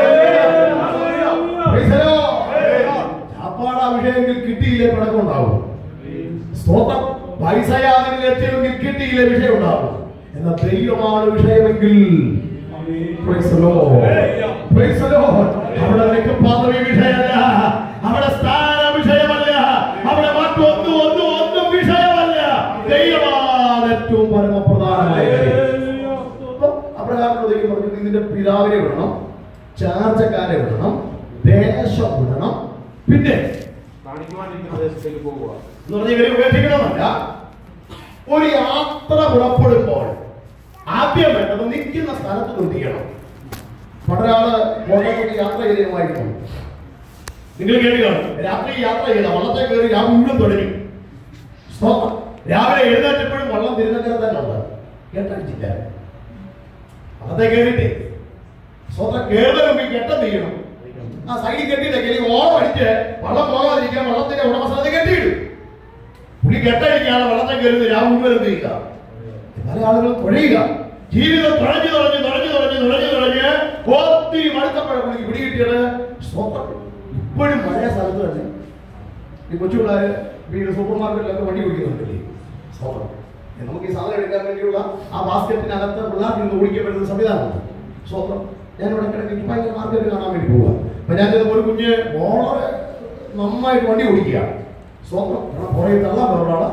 Praise the Lord. ചാപ്പാട് ആ വിഷയമെങ്കിൽ കിട്ടിയില്ലേ പിണക്കുണ്ടാവും സ്തോത്രം പൈസയാണെങ്കിൽ ലക്ഷ്യമെങ്കിൽ കിട്ടിയില്ലേ വിഷയം ഉണ്ടാവും എന്നാൽ ദൈവമാണ് വിഷയമെങ്കിൽ Praise the Lord. Praise the Lord. അവിടെ നിനക്ക് പദവി വിഷയമല്ല അവിടെ സ്ഥാന വിഷയമല്ല അവിടെ മറ്റൊന്നും ഒന്നും ഒന്നും വിഷയമല്ല ദൈവമാണ് ഏറ്റവും പരമപ്രധാനമായ കാര്യം. അപ്പൊ അബ്രഹാമിനോട് ദൈവം പറഞ്ഞു "നീ നിന്റെ പിതാവിനെ വിടണം ചാർച്ചക്കാരെ വിടണം ദേശം വിടണം പിന്നെ കാണിക്കുവാനിരിക്കുന്ന ദേശത്തേക്ക് പോകുക എന്ന് പറഞ്ഞാൽ ഇവരെ ഉപേക്ഷിക്കണമെന്നല്ല ഒരു യാത്ര പുറപ്പെടുമ്പോൾ ആദ്യം വേണ്ടത് നിൽക്കുന്ന സ്ഥലത്ത് നിർത്തിക്കണം പണ്ടൊരാള് കോട്ടയത്തോട്ട് യാത്ര ചെയ്തതുമായിരുന്നു നിങ്ങൾ കേൾക്കണം രാത്രി യാത്ര ചെയ്ത വള്ളത്തെ കയറി രാവിലെ മുഴുവൻ തുടങ്ങി സ്തോത്രം. രാവിലെ എഴുന്നേറ്റപ്പോഴും വള്ളം തിരുനക്കര തന്നെ ഉണ്ട് കെട്ടടിച്ചില്ല വള്ളത്തെ കയറിയിട്ട് സ്വന്തം കേരള മുമ്പിൽ കെട്ടം തീരണം ആ സൈഡിൽ കെട്ടിയിട്ടൊക്കെ ഇനി ഓളം അടിച്ച് വള്ളം പോകാതിരിക്കാൻ വള്ളത്തിന്റെ ഉടമസ്ഥത കെട്ടിയിടും പുള്ളി കെട്ടടിക്കാതെ വള്ളത്തെ കയറുന്നത് രാവും മുഴുവൻ എന്ത് ചെയ്യുക പല ആളുകളും തുഴയുക ജീവിതം തുഴഞ്ഞു തുഴഞ്ഞു തുഴഞ്ഞു തുഴഞ്ഞു തുഴഞ്ഞു തുഴഞ്ഞ് ഒത്തിരി മടുത്തപ്പോഴ പുള്ളിക്ക് പിടികിട്ടിയത് സ്വന്തം ഇപ്പോഴും പഴയ സ്ഥലത്ത് തന്നെ ഈ കൊച്ചു പിള്ളേര് വീട് സൂപ്പർ മാർക്കറ്റിലൊക്കെ വണ്ടി ഓടിക്കുന്നുണ്ടല്ലേ സ്വന്തം നമുക്ക് ഈ സാധനം എടുക്കാൻ വേണ്ടിയുള്ള ആ ബാസ്ക്കറ്റിനകത്ത് പിള്ളേർക്ക് നിന്ന് ഓടിക്കപ്പെടുന്ന സംവിധാനമുണ്ട് സ്വന്തം ഞാൻ ഇവിടെ കിടക്കി ഭയങ്കര മാർക്കറ്റ് കാണാൻ വേണ്ടി പോവുക അപ്പൊ ഞാൻ ചെന്നപ്പോൾ ഒരു കുഞ്ഞ് വളരെ നന്നായിട്ട് വണ്ടി ഓടിക്കുക സ്വന്തം പുറകെ തള്ളാൻ വേറൊരാളാ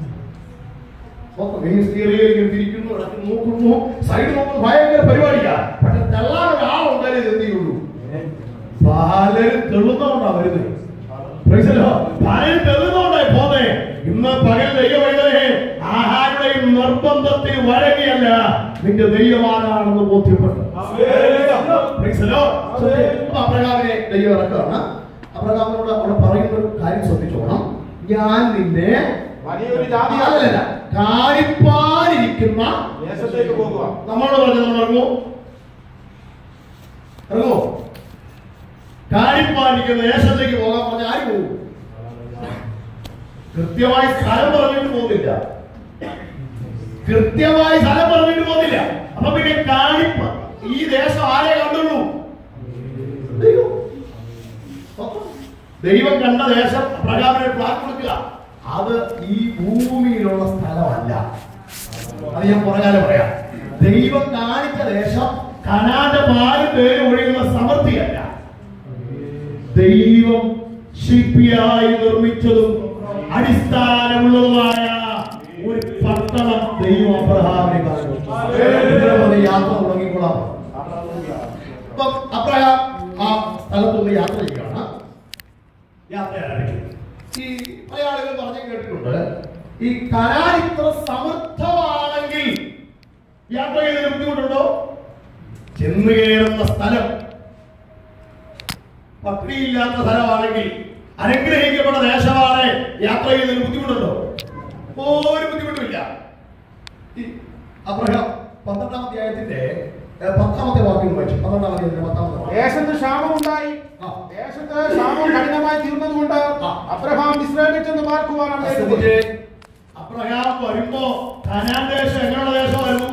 സ്വന്തം ഈ സ്റ്റിയറിംഗിൽ ഇങ്ങനെ തിരിക്കുന്നു ഇടയ്ക്ക് നോക്കുന്നു സൈഡ് നോക്കുന്നു ഭയങ്കര പരിപാടിയാ പക്ഷെ തള്ളാൻ ഒരാളുണ്ടായാലേ ഇത് എന്ത് ചെയ്യുള്ളൂ പലരും തെളുന്നോണ്ടാ വരുന്നത് Praise the Lord. പലരും തെളുന്നോണ്ടായി പോന്നെ ഇന്ന് പകൽ ദൈവവൈദ്യരെ ആഹാരുടെയും നിർബന്ധത്തിൽ വഴങ്ങിയല്ല നിന്റെ ദൈവമാനാണെന്ന് ബോധ്യപ്പെട്ടു Praise the Lord. അപ്പൊ അബ്രഹാമിനെ ദൈവം ഇറക്കുകയാണ് അബ്രഹാമിനോട് അവിടെ പറയുന്ന ഒരു കാര്യം ശ്രദ്ധിച്ചോണം ഞാൻ നിന്നെ വലിയൊരു ജാതി അതല്ല കാണിപ്പാനിരിക്കുന്ന ദേശത്തേക്ക് പോകുക നമ്മളോട് പറഞ്ഞു നമ്മൾ ഇറങ്ങുമോ ഇറങ്ങുമോ കാണിപ്പാനിരിക്കുന്ന ദേശത്തേക്ക് പോകാൻ പറഞ്ഞ ആര് പോകും കൃത്യമായി സ്ഥലം പറഞ്ഞിട്ട് പോകുന്നില്ല കൃത്യമായി സ്ഥലം പറഞ്ഞിട്ട് പോകുന്നില്ല അപ്പൊ പിന്നെ കാണിപ്പ ഈ ദേശം ആരെ കണ്ടുള്ളൂ ദൈവം ദൈവം കണ്ട ദേശം അബ്രഹാമിനെ പ്ലാൻ കൊടുക്കുക അത് ഈ ഭൂമിയിലുള്ള സ്ഥലമല്ല അത് ഞാൻ പുറകാലം പറയാം ദൈവം കാണിച്ച ദേശം കനാന്റെ പാല് പേര് ഒഴിയുന്ന സമൃദ്ധിയല്ല ദൈവം ശില്പിയായി നിർമ്മിച്ചതും അടിസ്ഥാനമുള്ളതുമായ ഒരു പട്ടണം ദൈവം അബ്രഹാമിനെ കാണിച്ചു ഇതിനെ പറഞ്ഞ് യാത്ര തുടങ്ങിക്കൊള്ളാം അപ്പം അബ്രഹാം ആ സ്ഥലത്തുനിന്ന് യാത്ര ചെയ്യുകയാണ് യാത്ര ആരംഭിക്കും ഈ പല ആളുകൾ പറഞ്ഞു കേട്ടിട്ടുണ്ട് ഈ കനാൻ ഇത്ര സമൃദ്ധമാണെങ്കിൽ യാത്ര ചെയ്യുന്നതിന് ബുദ്ധിമുട്ടുണ്ടോ ചെന്ന് കയറുന്ന സ്ഥലം പത്നിയില്ലാത്ത സ്ഥലമാണെങ്കിൽ അനുഗ്രഹിക്കപ്പെട്ട ദേശമാണ് യാത്ര ചെയ്യുന്നതിന് ബുദ്ധിമുട്ടുണ്ടോ ഒരു ബുദ്ധിമുട്ടുമില്ല ഈ അബ്രഹാം പന്ത്രണ്ടാം അധ്യായത്തിന്റെ ഏഹ്, പത്താമത്തെ വാക്യം വായിച്ചു പന്ത്രണ്ടാം അധ്യായത്തിന്റെ പത്താമത്തെ വാക്യം ദേശത്ത് ക്ഷാമമുണ്ടായി ആ. ദേശത്ത് ക്ഷാമം കഠിനമായി തീർന്നതുകൊണ്ട് ആ. അബ്രഹാം ഇസ്രായേലിൽ ചെന്ന് പാർക്കുവാൻ അവിടെ ശ്രദ്ധിച്ചേ. അബ്രഹാം വരുമ്പോ കനാൻ ദേശം എങ്ങനെയുള്ള ദേശമായിരുന്നു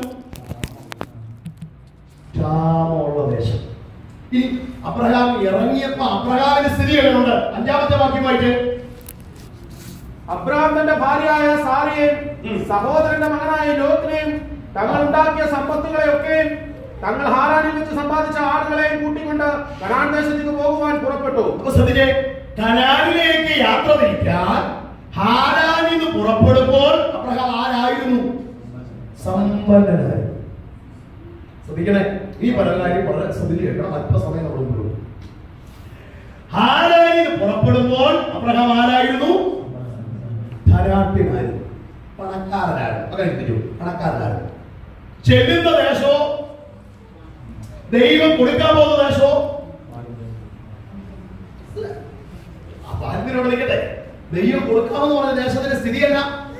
ക്ഷാമമുള്ള ദേശം ഇനി അബ്രഹാം ഇറങ്ങിയപ്പോ അബ്രഹാമിന്റെ സ്ഥിതി എങ്ങനെയുണ്ട് അഞ്ചാമത്തെ വാക്യം വായിച്ചേ അബ്രഹാം തന്റെ ഭാര്യയായ സാറിയെയും ഉം. സഹോദരന്റെ മകനായ ലോത്തിനെയും തങ്ങൾ ഉണ്ടാക്കിയ സമ്പത്തുകളെയൊക്കെയും തങ്ങൾ ഹാരാനിൽ വെച്ച് സമ്പാദിച്ച ആളുകളെയും കൂട്ടിക്കൊണ്ട് കനാൻ ദേശത്തേക്ക് പോകുവാൻ പുറപ്പെട്ടു അപ്പൊ ശ്രദ്ധിച്ചേ കനാനിലേക്ക് യാത്ര തിരിക്കാൻ ഹാരാനിൽ നിന്ന് പുറപ്പെടുമ്പോൾ അബ്രഹാം ആരായിരുന്നു സമ്പന്നനായിരുന്നു ശ്രദ്ധിക്കണേ ഈ പരകാര്യം വളരെ ശ്രദ്ധിച്ച് കേൾക്കണം അല്പസമയം നമ്മൾ മുന്നോട്ട് ഹാരാനിൽ പുറപ്പെടുമ്പോൾ അബ്രഹാം ആരായിരുന്നു ധനാഢ്യനായിരുന്നു പണക്കാരനായിരുന്നു അങ്ങനെ ചിന്തിച്ചു പണക്കാരനായിരുന്നു ചെല്ലുന്ന ദേശോ ദൈവം കൊടുക്കാൻ പോകുന്ന ദേശോ അപ്പൊ അതിനോട് നിൽക്കട്ടെ ദൈവം കൊടുക്കാമെന്ന് പറഞ്ഞ ദേശത്തിന്റെ സ്ഥിതിയല്ല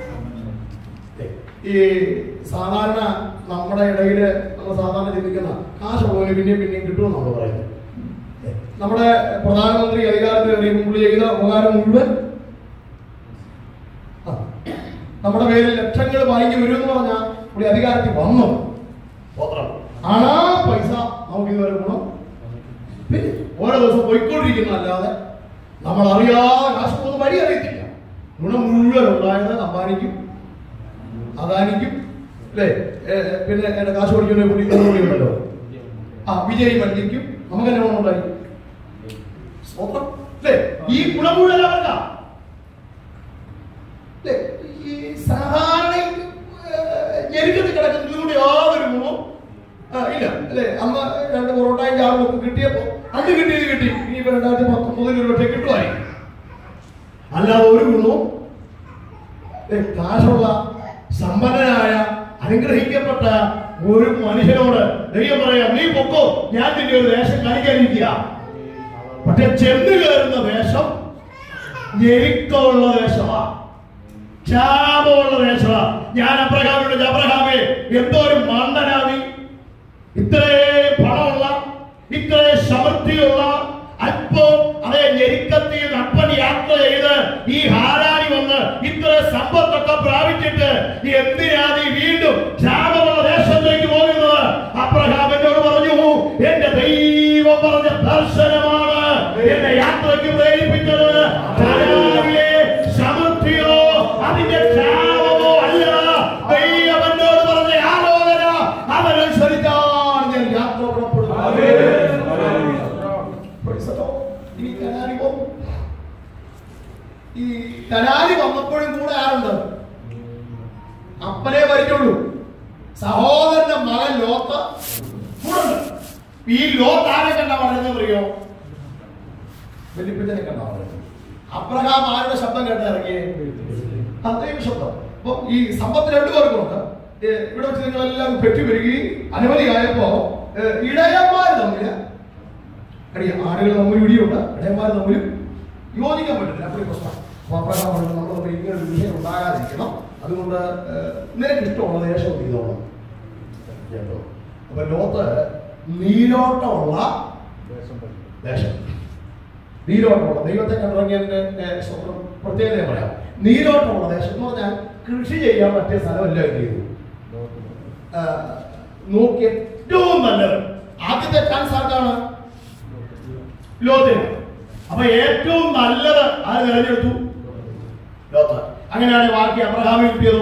ഈ സാധാരണ നമ്മുടെ ഇടയിൽ നമ്മൾ സാധാരണ ചിന്തിക്കുന്ന കാശ് പോലെ പിന്നെയും പിന്നെയും കിട്ടുമെന്ന് നമ്മൾ പറയുന്നത് നമ്മുടെ പ്രധാനമന്ത്രി അധികാരത്തിൽ എറിയുമ്പോൾ പുള്ളി ചെയ്ത ഉപകാരം മുഴുവൻ ആ, നമ്മുടെ പേരിൽ ലക്ഷങ്ങൾ വാങ്ങി വരുമെന്ന് പറഞ്ഞാൽ പുള്ളി അധികാരത്തിൽ വന്നു സ്തോത്രം. ആണാ പൈസ നമുക്ക് ഇതുവരെ ഗുണം പിന്നെ ഓരോ ദിവസം പോയിക്കൊണ്ടിരിക്കുന്നതല്ലാതെ നമ്മൾ അറിയാതെ കാശ് പോകുന്ന വഴി അറിയത്തില്ല ഗുണം മുഴുവൻ ഉണ്ടായത് അംബാനിക്കും അദാനിക്കും അല്ലേ ഏ, ഏ, പിന്നെ എന്റെ കാശ് പഠിക്കുന്ന പുള്ളി കൂടി ഉണ്ടല്ലോ ആ വിജയ് മല്യക്കും നമുക്ക് തന്നെ ഗുണം ഉണ്ടായി സ്വന്തം അല്ലേ ഈ ഗുണം മുഴുവൻ അവർക്കാ അല്ലേ ഈ സാധാരണ ഞെരുക്കത്തിൽ കിടക്കുന്നതിലൂടെ യാതൊരു ഗുണവും ആ, ഇല്ല അല്ലേ അന്ന് രണ്ട് പൊറോട്ടയും ചാറും ഒക്കെ കിട്ടിയപ്പോ അന്ന് കിട്ടിയത് കിട്ടി ഇനി ഇപ്പൊ രണ്ടായിരത്തി പത്തൊമ്പതിൽ ഒരു പക്ഷേ കിട്ടുമായി അല്ലാതെ ഒരു ഗുണവും ഏ, കാശുള്ള സമ്പന്നനായ അനുഗ്രഹിക്കപ്പെട്ട ഒരു മനുഷ്യനോട് ദൈവം പറയാം നീ പൊക്കോ ഞാൻ നിന്റെ ഒരു വേഷം കാണിക്കാനിരിക്കുക പക്ഷെ ചെന്ന് കയറുന്ന വേഷം ഞെരുക്കമുള്ള വേഷമാ ക്ഷാമമുള്ള ദേശമാ ഞാൻ അബ്രഹാമിനോട് അബ്രഹാമേ എന്തോ ഒരു മണ്ടനാ നീ ഇത്രയും പണമുള്ള ഇത്രയും സമൃദ്ധിയുള്ള അല്പം അതേ ഞെരുക്കത്തിൽ നിന്ന് അപ്പൻ യാത്ര ചെയ്ത് ഈ ഹാരാനി വന്ന് ഇത്ര സമ്പത്തൊക്കെ പ്രാപിച്ചിട്ട് എന്തിനാ നീ വീണ്ടും ക്ഷാമമുള്ള ദേശത്തേക്ക് പോകുന്നത് അബ്രഹാം എന്നോട് പറഞ്ഞു എന്റെ ദൈവം പറഞ്ഞ ദർശനമാണ് എന്നെ യാത്രയ്ക്ക് പ്രേരിപ്പിച്ചത് ഹാരാനിലെ സമൃദ്ധിയോ അതിന്റെ ക്ഷാമമോ അല്ല ദൈവം എന്നോട് പറഞ്ഞ ആലോചന അവനനുസരിച്ചാണ് ഞാൻ യാത്ര പുറപ്പെടുന്നത് ഇനി കനാലി പോകും ഈ കനാലി വന്നപ്പോഴും കൂടെ ആരുണ്ട് അപ്പനെ വരിക്കുള്ളൂ സഹോദരന്റെ മകൻ ലോത്ത് കൂടെ ഉണ്ട്. ഈ ലോത്ത് ആരെ കണ്ടാ പറയുന്നത് അറിയോ വെല്ലിപ്പിച്ചനെ കണ്ടാ പറയുന്നത് അബ്രഹാം ആരുടെ ശബ്ദം കേട്ട് ഇറങ്ങിയേ അത്രയും ശബ്ദം അപ്പൊ ഈ സമ്പത്ത് രണ്ടുപേർക്കുണ്ട് ഏ, ഇവിടെ വെച്ച് നിങ്ങളെല്ലാം പെറ്റി വരികയും അനവധിയായപ്പോ ഏ, ഇടയന്മാർ തമ്മില് അറിയാം ആടുകൾ തമ്മിൽ ഇടിയുണ്ട് ഇടയന്മാർ തമ്മിൽ യോജിക്കാൻ പറ്റില്ല അപ്പോൾ പ്രശ്നം അപ്പൊ അബ്രഹാം പറഞ്ഞു നമ്മൾ തമ്മിൽ ഇങ്ങനെ ഒരു വിഷയം ഉണ്ടാകാതിരിക്കണം അതുകൊണ്ട് ഏ, നിനക്ക് ഇഷ്ടമുള്ള ദേശം ചെയ്തോളാം കേട്ടോ അപ്പൊ ലോത്ത് നീരോട്ടമുള്ള ദേശം നീരോട്ടമുള്ള ദൈവത്തെ കണ്ടിറങ്ങിയതിന്റെ ഏഹ്, സ്വന്തം പ്രത്യേകത ഞാൻ പറയാം നീരോട്ടമുള്ള ദേശം എന്ന് പറഞ്ഞാൽ കൃഷി ചെയ്യാൻ പറ്റിയ സ്ഥലമല്ല എന്ത് ചെയ്തു ആഹ്, നോക്കി ഏറ്റവും നല്ലത് ആദ്യത്തെ ചാൻസ് ആർക്കാണ് ലോത്തിന് അപ്പൊ ഏറ്റവും നല്ലത് ആര് തിരഞ്ഞെടുത്തു ലോത്ത് അങ്ങനെയാണ് ബാക്കി അബ്രഹാമിൽ കിട്ടിയതോ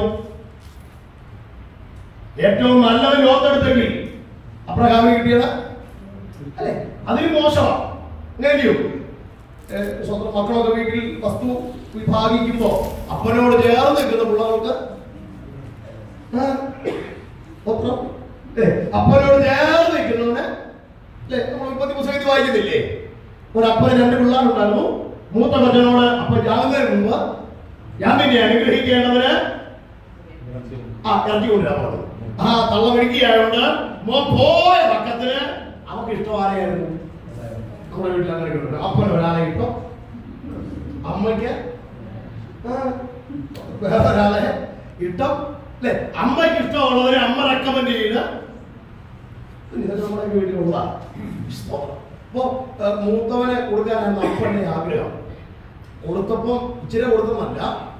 ഏറ്റവും നല്ലത് ലോത്തെടുത്തെങ്കിൽ അബ്രഹാമിന് കിട്ടിയത് അല്ലെ അതിന് മോശമാണ് അങ്ങനെയോ സ്വന്തം മക്കളൊക്കെ വീട്ടിൽ വസ്തു വിഭാഗിക്കുമ്പോ അപ്പനോട് ചേർന്ന് നിൽക്കുന്ന പിള്ളേർക്ക് ആ, പത്രം ഏ, അപ്പനോട് ചേർന്ന് നിൽക്കുന്നവന് അല്ലെ നമ്മൾ ഇപ്പത്തി പുസ്തകത്തിൽ വായിക്കുന്നില്ലേ ഒരപ്പന് രണ്ട് പിള്ളേരുണ്ടായിരുന്നു മൂത്ത മറ്റനോട് അപ്പൻ ജാകുന്നതിന് മുമ്പ് ഞാൻ പിന്നെ അനുഗ്രഹിക്കേണ്ടവന് ആ ഇറക്കി കൊണ്ടുവരാൻ പറഞ്ഞു ആ തള്ള മെഴുകിയായോണ്ട് മോൻ പോയ പക്കത്തിന് അവർക്ക് ഇഷ്ടം ആരെയായിരുന്നു നമ്മുടെ വീട്ടിൽ അങ്ങനെ ഉണ്ട് അപ്പൻ ഒരാളെ ഇഷ്ടം അമ്മയ്ക്ക് ആ, വേറെ ഒരാളെ ഇഷ്ടം അല്ലെ അമ്മയ്ക്ക് ഇഷ്ടമുള്ളവരെ അമ്മ റെക്കമെൻഡ് ചെയ്ത് ഇതൊക്കെ നമ്മുടെ വീട്ടിലുള്ള അപ്പോ ആ, മൂത്തവനെ കൊടുക്കാനായിരുന്നു അപ്പന്റെ ആഗ്രഹം കൊടുത്തപ്പോ ഇച്ചിരി കൊടുത്തതല്ല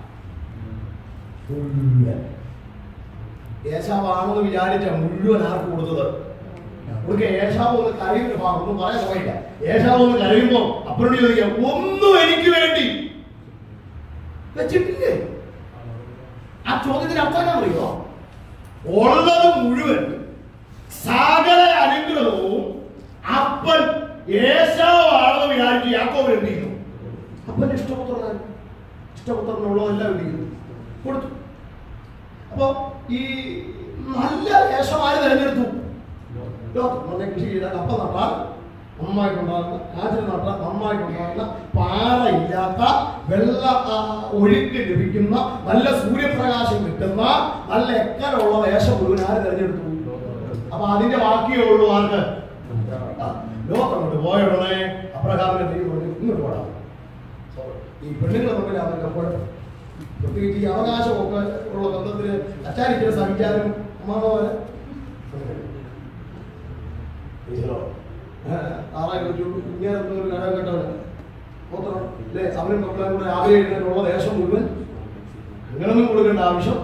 മുഴുവൻ ഏശാവാണെന്ന് വിചാരിച്ച മുഴുവൻ ആർക്ക് കൊടുത്തത് കൊടുക്ക ഏശാവ് ഒന്ന് കരയുന്ന ഭാഗം ഒന്നും പറയാൻ പോയില്ല ഏശാവ് ഒന്ന് കരയുമ്പോ അപ്പനോട് ചോദിക്കാം ഒന്നും എനിക്ക് വേണ്ടി വെച്ചിട്ടില്ലേ ആ ചോദ്യത്തിന് അർത്ഥം അറിയോ ഉള്ളത് മുഴുവൻ സകല അനുഗ്രഹവും അപ്പൻ ഏശാവാണെന്ന് വിചാരിച്ച് യാക്കോബ് എന്ത് ചെയ്യുന്നു അപ്പൻ ഇഷ്ടപുത്രനാണ് ഇഷ്ടപുത്രനുള്ളതെല്ലാം എന്ത് ചെയ്യുന്നു കൊടുത്തു അപ്പോ ഈ നല്ല ദേശമാര് തിരഞ്ഞെടുത്തു ലോകം നല്ല കൃഷി ചെയ്താൽ കപ്പ നട്ടാൽ നന്നായിട്ടുണ്ടാകുന്ന കാറ്റിൽ നട്ടാൽ നന്നായിട്ടുണ്ടാകുന്ന പാറയില്ലാത്ത വെള്ള ആ, ഒഴുക്ക് ലഭിക്കുന്ന നല്ല സൂര്യപ്രകാശം കിട്ടുന്ന നല്ല എക്കലുള്ള ദേശം മുഴുവൻ ആര് തിരഞ്ഞെടുത്തു അപ്പൊ അതിന്റെ ബാക്കിയേ ഉള്ളൂ ആർക്ക് ആ, ലോകം കൊണ്ട് പോയ ഉടനെ അപ്രകാമിന്റെ ദൈവം പറഞ്ഞു, ഇങ്ങോട്ട് പോടാം ഈ പെണ്ണുങ്ങൾ തമ്മിൽ അവർക്ക് എപ്പോഴും പ്രത്യേകിച്ച് ഈ അവകാശമൊക്കെ ഉള്ള ബന്ധത്തിന് അച്ചാരിച്ചിട്ട് സഹിക്കാനും അമ്മാമ പോലെ ആറായിരം രൂപ ഇങ്ങനെ എന്തോ ഒരു കാലഘട്ടമാണ് മാത്രം അല്ലേ അവരും മക്കളെ കൂടെ ആഗ്രഹിക്കാനുള്ള ദേശം മുഴുവൻ അങ്ങനൊന്നും കൊടുക്കേണ്ട ആവശ്യം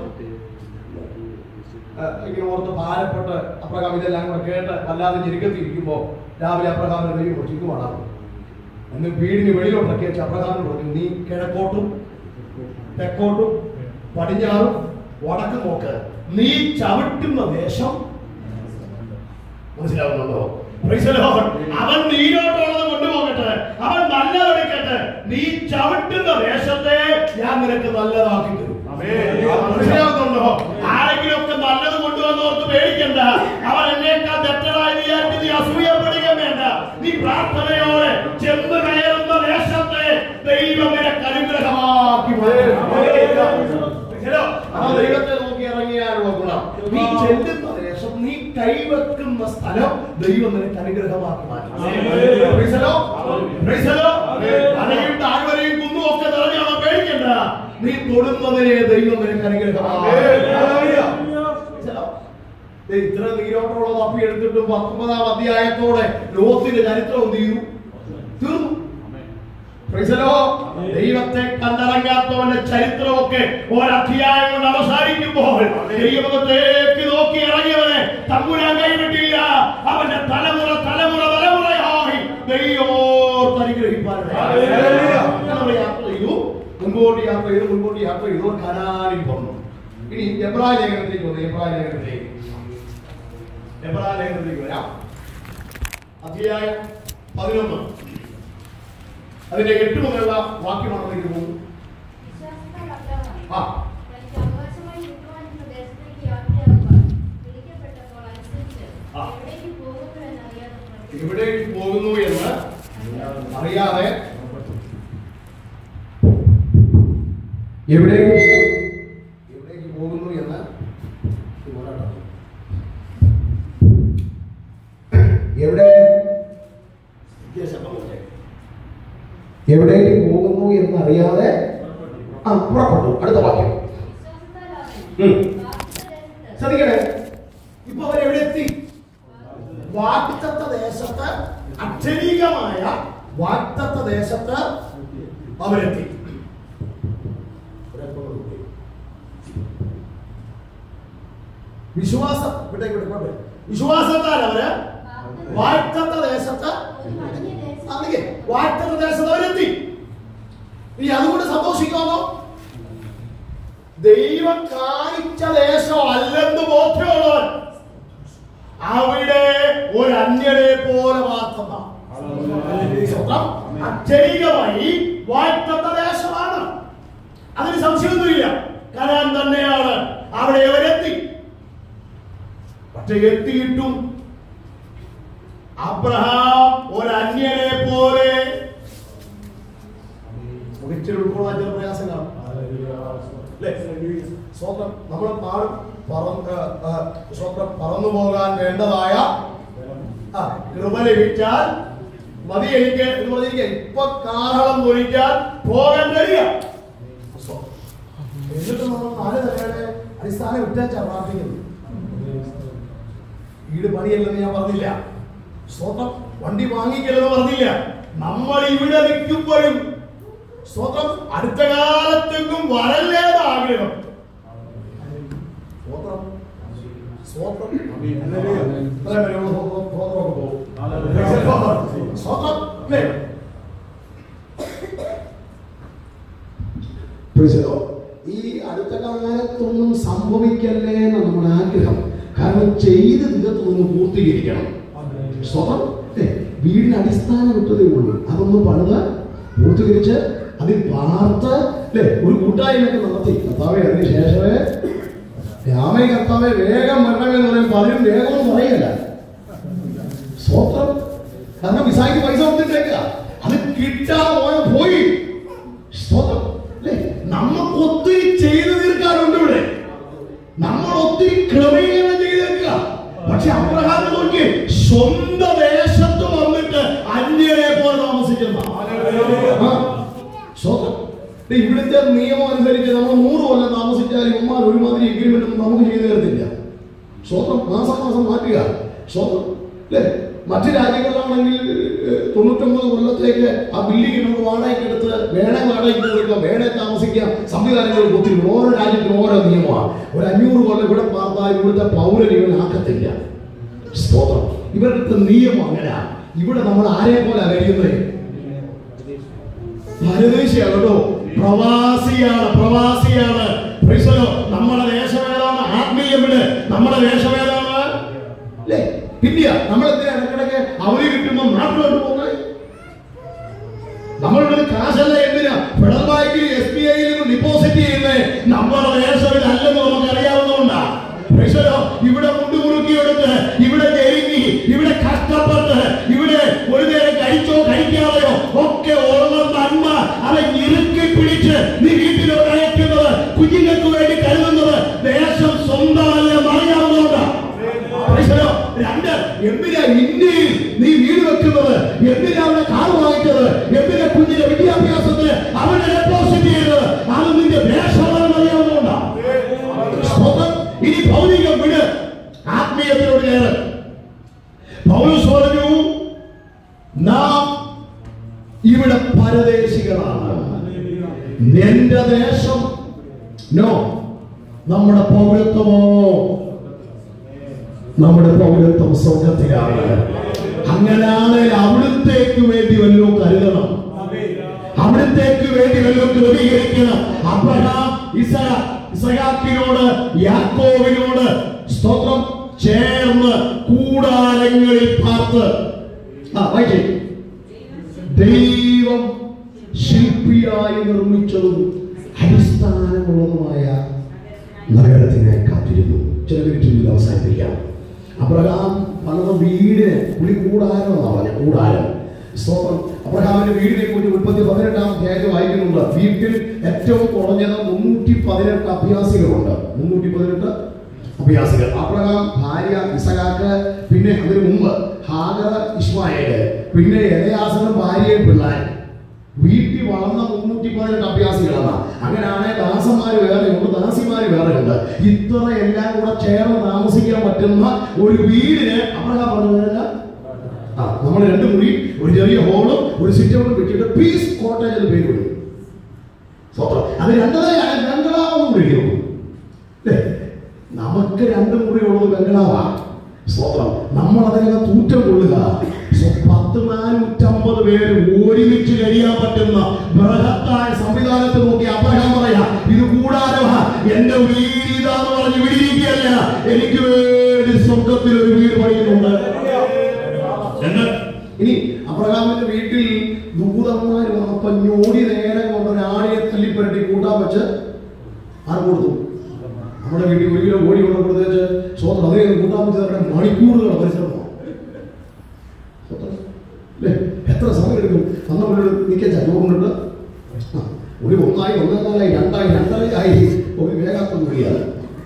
ആ, ഇങ്ങനെ ഓർത്ത് ഭാരപ്പെട്ട് അപ്രകാം ഇതെല്ലാം കൂടെ കേട്ട് വല്ലാതെ ഞെരുക്കത്തിരിക്കുമ്പോ രാവിലെ അപ്രകാമിനെ ദൈവം കുറച്ച് പാടാം എന്ന് വീടിന് വെളിയിലോട്ടൊക്കെ വെച്ച് അപ്രകാരം പറഞ്ഞു നീ കിഴക്കോട്ടും തെക്കോട്ടും പടിഞ്ഞാറും വടക്ക് നോക്ക് നീ ചവിട്ടുന്ന ദേശം മനസ്സിലാവുന്നുണ്ടോ Praise the Lord. അവൻ നീരോട്ടുള്ളത് കൊണ്ടുപോകട്ടെ അവൻ നല്ലതെടുക്കട്ടെ നീ ചവിട്ടുന്ന ദേശത്തെ ഞാൻ നിനക്ക് നല്ലതാക്കി തരും മനസ്സിലാവുന്നുണ്ടോ ആരെങ്കിലും ഒക്കെ നല്ലത് കൊണ്ടുവന്ന് ഓർത്ത് പേടിക്കണ്ട അവൻ എന്നേക്കാൾ തെറ്റടായി വിചാരിച്ച് നീ അസൂയപ്പെടുക വേണ്ട നീ പ്രാർത്ഥനയോടെ ചെന്ന് കയറുന്ന ദേശത്തെ ദൈവം നിനക്ക് അനുഗ്രഹമാക്കി മാറ്റും. ഹലോ ആ ദൈവത്തെ നോക്കി ഇറങ്ങിയാലുള്ള ഗുണം നീ ചെല്ലുന്ന ദേശം നീ കൈവെക്കുന്ന സ്ഥലം ദൈവം നിനക്ക് അനുഗ്രഹമാക്കി മാറ്റും Praise the Lord. Praise the Lord. മലയും താഴ്വരയും കുന്നും ഒക്കെ നിറഞ്ഞാണോ പേടിക്കണ്ട നീ തൊടുന്നതിനെ ദൈവം നിനക്ക് അനുഗ്രഹമാക്കും Praise the Lord. ദേ ഇത്ര നീരോട്ടമുള്ള തപ്പി എടുത്തിട്ടും പത്തൊമ്പതാം അധ്യായത്തോടെ ലോകത്തിന്റെ ചരിത്രം എന്ത് ചെയ്തു തീർന്നു Praise the Lord. ദൈവത്തെ കണ്ടിറങ്ങാത്തവന്റെ ചരിത്രമൊക്കെ ഒരധ്യായം കൊണ്ട് അവസാനിക്കുമ്പോൾ ദൈവത്തേക്ക് നോക്കി ഇറങ്ങിയവനെ തമ്പുരാൻ കൈവിട്ടില്ല അവന്റെ തലമുറ തലമുറ തലമുറയായി ദൈവോർത്ത് അനുഗ്രഹിപ്പാനുണ്ട്. അങ്ങനെ യാത്ര ചെയ്തു മുൻപോട്ട് യാത്ര ചെയ്തു മുൻപോട്ട് യാത്ര ചെയ്തു കനാലിൽ വന്നു ഇനി എബ്രായ ലേഖനത്തിലേക്ക് വന്നു എബ്രായ ലേഖനത്തിലേക്ക് എബ്രായ ലേഖനത്തിലേക്ക് വരാം അധ്യായം പതിനൊന്ന് അതിന്റെ എട്ട് മുതലുള്ള വാക്യമാണ് എനിക്ക് പോകുന്നത് വിശ്വാസത്താൽ അബ്രഹാം ആ. തനിക്ക് അവകാശമായി കിട്ടുവാനിരുന്ന ദേശത്തേക്ക് യാത്രയാകുവാൻ വിളിക്കപ്പെട്ടപ്പോൾ അനുസരിച്ച് ആ. എവിടേക്ക് പോകുന്നു എന്നറിയാതെ പുറപ്പെട്ടു. എവിടേക്ക് പോകുന്നു എന്ന് അറിയാതെ എവിടേക്ക് എവിടേക്ക് പോകുന്നു എന്ന് ഇങ്ങോട്ടാണ്. എവിടെ വ്യത്യാസം വന്നേ. എവിടേക്ക് പോകുന്നു എന്നറിയാതെ ആ പുറപ്പെട്ടു അടുത്ത വാക്യം വിശ്വാസത്താൽ അവൻ ഉം. വാഗ്ദത്തദേശത്ത് ശ്രദ്ധിക്കണേ ഇപ്പൊ അവർ എവിടെ എത്തി വാക്തത്വ ദേശത്ത് അക്ഷരീകമായ വാക്തത്വ ദേശത്ത് അവരെത്തി വിശ്വാസം ഇവിടെ ഇവിടെ കൊണ്ട് വിശ്വാസത്താൽ അവര് വാഴ്ത്തത്ത ദേശത്ത് അതിಗೆ വാഴ്ത്തത്ത ദേശത്ത് അവരെത്തി ഇനി അതുകൊണ്ട് സന്തോഷിക്കാമോ ദൈവം കാണിച്ച ദേശം അല്ലെന്ന് ബോധ്യമുള്ളവൻ അവിടെ ഒരു അന്യനെ പോലെ വാർത്തത സ്വന്തം അക്ഷരികമായി വാഴ്ത്തത്ത ദേശമാണ് അതിന് സംശയമൊന്നുമില്ല കരാൻ തന്നെയാണ് അവിടെ അവരെത്തി പക്ഷെ എത്തിയിട്ടും അബ്രഹാം ഒരു അന്യനെ പോലെ മുഖിച്ചിൽ ഉൾക്കൊള്ളാൻ ചില പ്രയാസം കാണും അല്ലേ? സ്വന്തം നമ്മൾ പാടും പറന്ന് ആ, സ്വന്തം പറന്നു പോകാൻ വേണ്ടതായ ആ, കൃപ ലഭിച്ചാൽ മതി എനിക്ക് എന്ന് പറഞ്ഞിരിക്കുക ഇപ്പൊ കാഹളം തൊഴിക്കാൻ പോകാൻ കഴിയുക സ്വ- എന്നിട്ട് നമ്മൾ നാല് നിലയുടെ അടിസ്ഥാനം ഇട്ടാച്ചാ പ്രാർത്ഥിക്കുന്നത് വീട് പണിയല്ലെന്ന് ഞാൻ പറഞ്ഞില്ല സ്വന്തം വണ്ടി വാങ്ങിക്കല്ലെന്ന് പറഞ്ഞില്ല നമ്മൾ ഇവിടെ നിൽക്കുമ്പോഴും സ്വന്തം അടുത്ത കാലത്തെങ്ങും വരല്ലേന്ന് ആഗ്രഹം സ്വത്രം സ്വത്രം ഇത്രയും വരെയുള്ള സ്വത്രം സ്വത്രമൊക്കെ പോകും സ്വത്രം അല്ലേ Praise the Lord. ഈ അടുത്ത കാലത്തൊന്നും സംഭവിക്കല്ലേ എന്ന് നമ്മുടെ ആഗ്രഹം കാരണം ചെയ്ത് തീർത്തൊന്ന് പൂർത്തീകരിക്കണം സ്വതം ഏ, വീടിന് അടിസ്ഥാനം ഇട്ടതേ ഉള്ളൂ അതൊന്ന് പണിത് പൂർത്തീകരിച്ച് അതിൽ പാർത്ത് അല്ലേ ഒരു കൂട്ടായ്മയൊക്കെ നടത്തി കർത്താവെ അതിന് ശേഷമേ രാമേ കർത്താവെ വേഗം വരണമെന്ന് പറയുമ്പോൾ അതിനും വേഗം എന്ന് പറയല്ല സ്വത്രം കാരണം വിസായിക്ക് പൈസ കൊടുത്തിട്ടേക്ക അത് കിട്ടാതെ പോയ പോയി സ്തോത്രം അല്ലേ നമുക്ക് ഒത്തിരി ചെയ്തു തീർക്കാനുണ്ട് ഇവിടെ നമ്മൾ ഒത്തിരി ക്രമീകരണം ചെയ്തേക്കുക പക്ഷെ അബ്രഹാം നോക്കി സ്വന്തം ദേശത്ത് വന്നിട്ട് അന്യരെ പോലെ താമസിക്കുന്ന ആ, സ്തോത്രം. ദേ ഇവിടുത്തെ നിയമം അനുസരിച്ച് നമ്മൾ നൂറ് കൊല്ലം താമസിച്ചാൽ ഇവന്മാർ ഒരുമാതിരി എഗ്രിമെന്റ് ഒന്നും നമുക്ക് ചെയ്തു തരത്തില്ല സ്വന്തം മാസം മാസം മാറ്റുക സ്വന്തം അല്ലേ മറ്റു രാജ്യങ്ങളിലാണെങ്കിൽ ഏഹ്, തൊണ്ണൂറ്റൊമ്പത് കൊല്ലത്തേക്ക് ആ ബിൽഡിംഗ് നമുക്ക് വാടകയ്ക്ക് എടുത്ത് വേണേ വാടകയ്ക്ക് കൊടുക്കാം വേണേ താമസിക്കാം സംവിധാനങ്ങൾ ഒത്തിരി ഉണ്ട്. ഓരോ രാജ്യത്തിനും ഓരോ നിയമമാണ് ഒരു അഞ്ഞൂറ് കൊല്ലം ഇവിടെ പാർത്താൽ ഇവിടുത്തെ പൗരൻ ഇവൻ ആക്കത്തില്ല സ്തോത്രം ഇവരുടെ നിയമം അങ്ങനെ ഇവിടെ നമ്മൾ ആരെ പോലെ കഴിയുന്നത് പരദേശിയാണ് കേട്ടോ പ്രവാസിയാണ് പ്രവാസിയാണ് Praise the Lord. നമ്മുടെ ദേശം ഏതാണ് ആത്മീയം വിട് നമ്മുടെ ദേശം ഏതാണ് അല്ലേ പിന്നെയാ നമ്മൾ എന്തിനാ ഇടക്കിടക്ക് അവധി കിട്ടുമ്പോൾ നാട്ടിലോട്ട് പോകുന്നത് നമ്മളുടെ കാശല്ല എന്തിനാ ഫെഡറൽ ബാങ്കിൽ എസ് ബി ഐയിൽ ഡിപ്പോസിറ്റ് ചെയ്യുന്നത് നമ്മുടെ ദേശത്തിൽ അല്ലെന്ന് നമുക്ക് അറിയാവുന്നതുകൊണ്ടാ Praise the Lord. ഇവിടെ മുണ്ടുമുറുക്കിയെടുത്ത് ഇവിടെ ജെരുങ്ങി ഇവിടെ കഷ്ടപ്പെട്ട് ഇവിടെ ഒരു നേരം കഴിച്ചോ കഴിക്കാതെയോ ഒക്കെ ഉള്ള നന്മ അവൻ ഇറുക്കി പിടിച്ച് നീ വീട്ടിലോട്ട് അയക്കുന്നത് കുഞ്ഞുങ്ങൾക്ക് വേണ്ടി കരുതുന്നത് ദേശം സ്വന്തമല്ല അറിയാവുന്നതുകൊണ്ടാ Praise the Lord. രണ്ട് എന്തിനാ ഇന്ത്യയിൽ നീ വീട് വെക്കുന്നത് എന്തിനാ അവനെ കാർ വാങ്ങിച്ചത് എന്തിനാ കുഞ്ഞിന്റെ വിദ്യാഭ്യാസത്തിന് അവനെ ഡെപ്പോസിറ്റ് ചെയ്തത് അത് നിന്റെ ദേശമാണെന്ന് അറിയാവുന്നതുകൊണ്ടാ സ്തോത്രം. ഇനി ഭൗതികം വിട് ആത്മീയത്തിലോട് കയറ് പൗലോസ് പറഞ്ഞു നാം ഇവിടെ പരദേശികളാണ് നിന്റെ ദേശം നോ നമ്മുടെ പൗരത്വമോ നമ്മുടെ പൗരത്വം സ്വർഗത്തിലാണ് അങ്ങനെയാണെങ്കിൽ അവിടുത്തേക്ക് വേണ്ടി വല്ലതും കരുതണം അവിടത്തേക്ക് വേണ്ടി വല്ലതും ക്രമീകരിക്കണം അബ്രഹാം ഇസഹ ഇസഹാക്കിനോട് യാക്കോവിനോട് സ്തോത്രം ചേർന്ന് കൂടാരങ്ങളിൽ പാർത്ത് ആ വായിക്കേ ദൈവം ശില്പിയായി നിർമ്മിച്ചതും അടിസ്ഥാനമുള്ളതുമായ നഗരത്തിനെ കാത്തിരുന്നു ചില വീട്ടിൽ അവസാനിപ്പിക്കാം അബ്രഹാം പണിത വീടിന് പുളി കൂടാരം എന്നാ പറഞ്ഞ കൂടാരം സ്തോത്രം അബ്രഹാമിന്റെ വീടിനെ കുറിച്ച് ഉൽപ്പത്തി പതിനെട്ടാം അധ്യായത്തിൽ വായിക്കുന്നുണ്ട് വീട്ടിൽ ഏറ്റവും കുറഞ്ഞത് മുന്നൂറ്റി പതിനെട്ട് അഭ്യാസികളുണ്ട് മുന്നൂറ്റി പതിനെട്ട് അഭ്യാസികൾ അബ്രഹാം ഭാര്യ ഇസഹാക്ക് പിന്നെ അതിനു മുമ്പ് ഹാഗർ ഇസ്മായേല് പിന്നെ എലയാസനും ഭാര്യയും പിള്ളേർ വീട്ടിൽ വളർന്ന മുന്നൂറ്റി പതിനെട്ട് അഭ്യാസികളാണ് അങ്ങനെയാണെ ദാസന്മാര് വേറെയുണ്ട് ദാസിമാര് വേറെയുണ്ട് ഇത്ര എല്ലാം കൂടെ ചേർന്ന് താമസിക്കാൻ പറ്റുന്ന ഒരു വീടിന് അബ്രഹാം പറഞ്ഞതല്ല ആ നമ്മൾ രണ്ട് മുറി ഒരു ചെറിയ ഹോളും ഒരു സിറ്റ് ഔട്ടും വെച്ചിട്ട് പീസ് കോട്ടേജ് എന്ന് പേര് വിടും സ്വത്രം അത് രണ്ടരയാണ് ബംഗ്ലാവും വിളിക്കും അല്ലേ നമുക്ക് രണ്ട് മുറി ഉള്ളത് ബംഗ്ലാവാ സ്തോത്രം നമ്മൾ അതിനകം തൂറ്റം കൊള്ളുക സ്വ- പത്ത് നാനൂറ്റമ്പത് പേര് ഒരുമിച്ച് കഴിയാൻ പറ്റുന്ന ബൃഹത്തായ സംവിധാനത്തെ നോക്കി അബ്രഹാം പറയാ ഇത് കൂടാരമാ എന്റെ വീട് ഇതാന്ന് പറഞ്ഞ് വിടിയിരിക്കുകയല്ല എനിക്ക് വേണ്ടി സ്വർഗത്തിൽ ഒരു വീട് പണിയുന്നുണ്ട് എന്ന് ഇനി അബ്രഹാമിന്റെ വീട്ടിൽ ദൂതന്മാർ വന്നപ്പോ ഞോടി നേരം കൊണ്ട് ഒരു ആടിയെ തല്ലിപ്പരട്ടി കൂട്ടാൻ വെച്ച് ആര് കൊടുത്തു നമ്മുടെ വീട്ടിൽ ഒരു കിലോ കോഴി കൊണ്ട് കൊടുത്തേച്ച് സ്വന്തം അതിനെ കൂട്ടാൻ വെച്ച് അവരുടെ മണിക്കൂറുകൾ പരിശ്രമം അല്ലേ എത്ര സമയം എടുക്കും അന്ന് മുന്നോട്ട് നിൽക്കാൻ ചോറുണ്ട് ഒരു ഒന്നായി ഒന്നേകാലായി രണ്ടായി രണ്ടരയായി ഒരു വേഗാത്ത മൊഴിയാണ്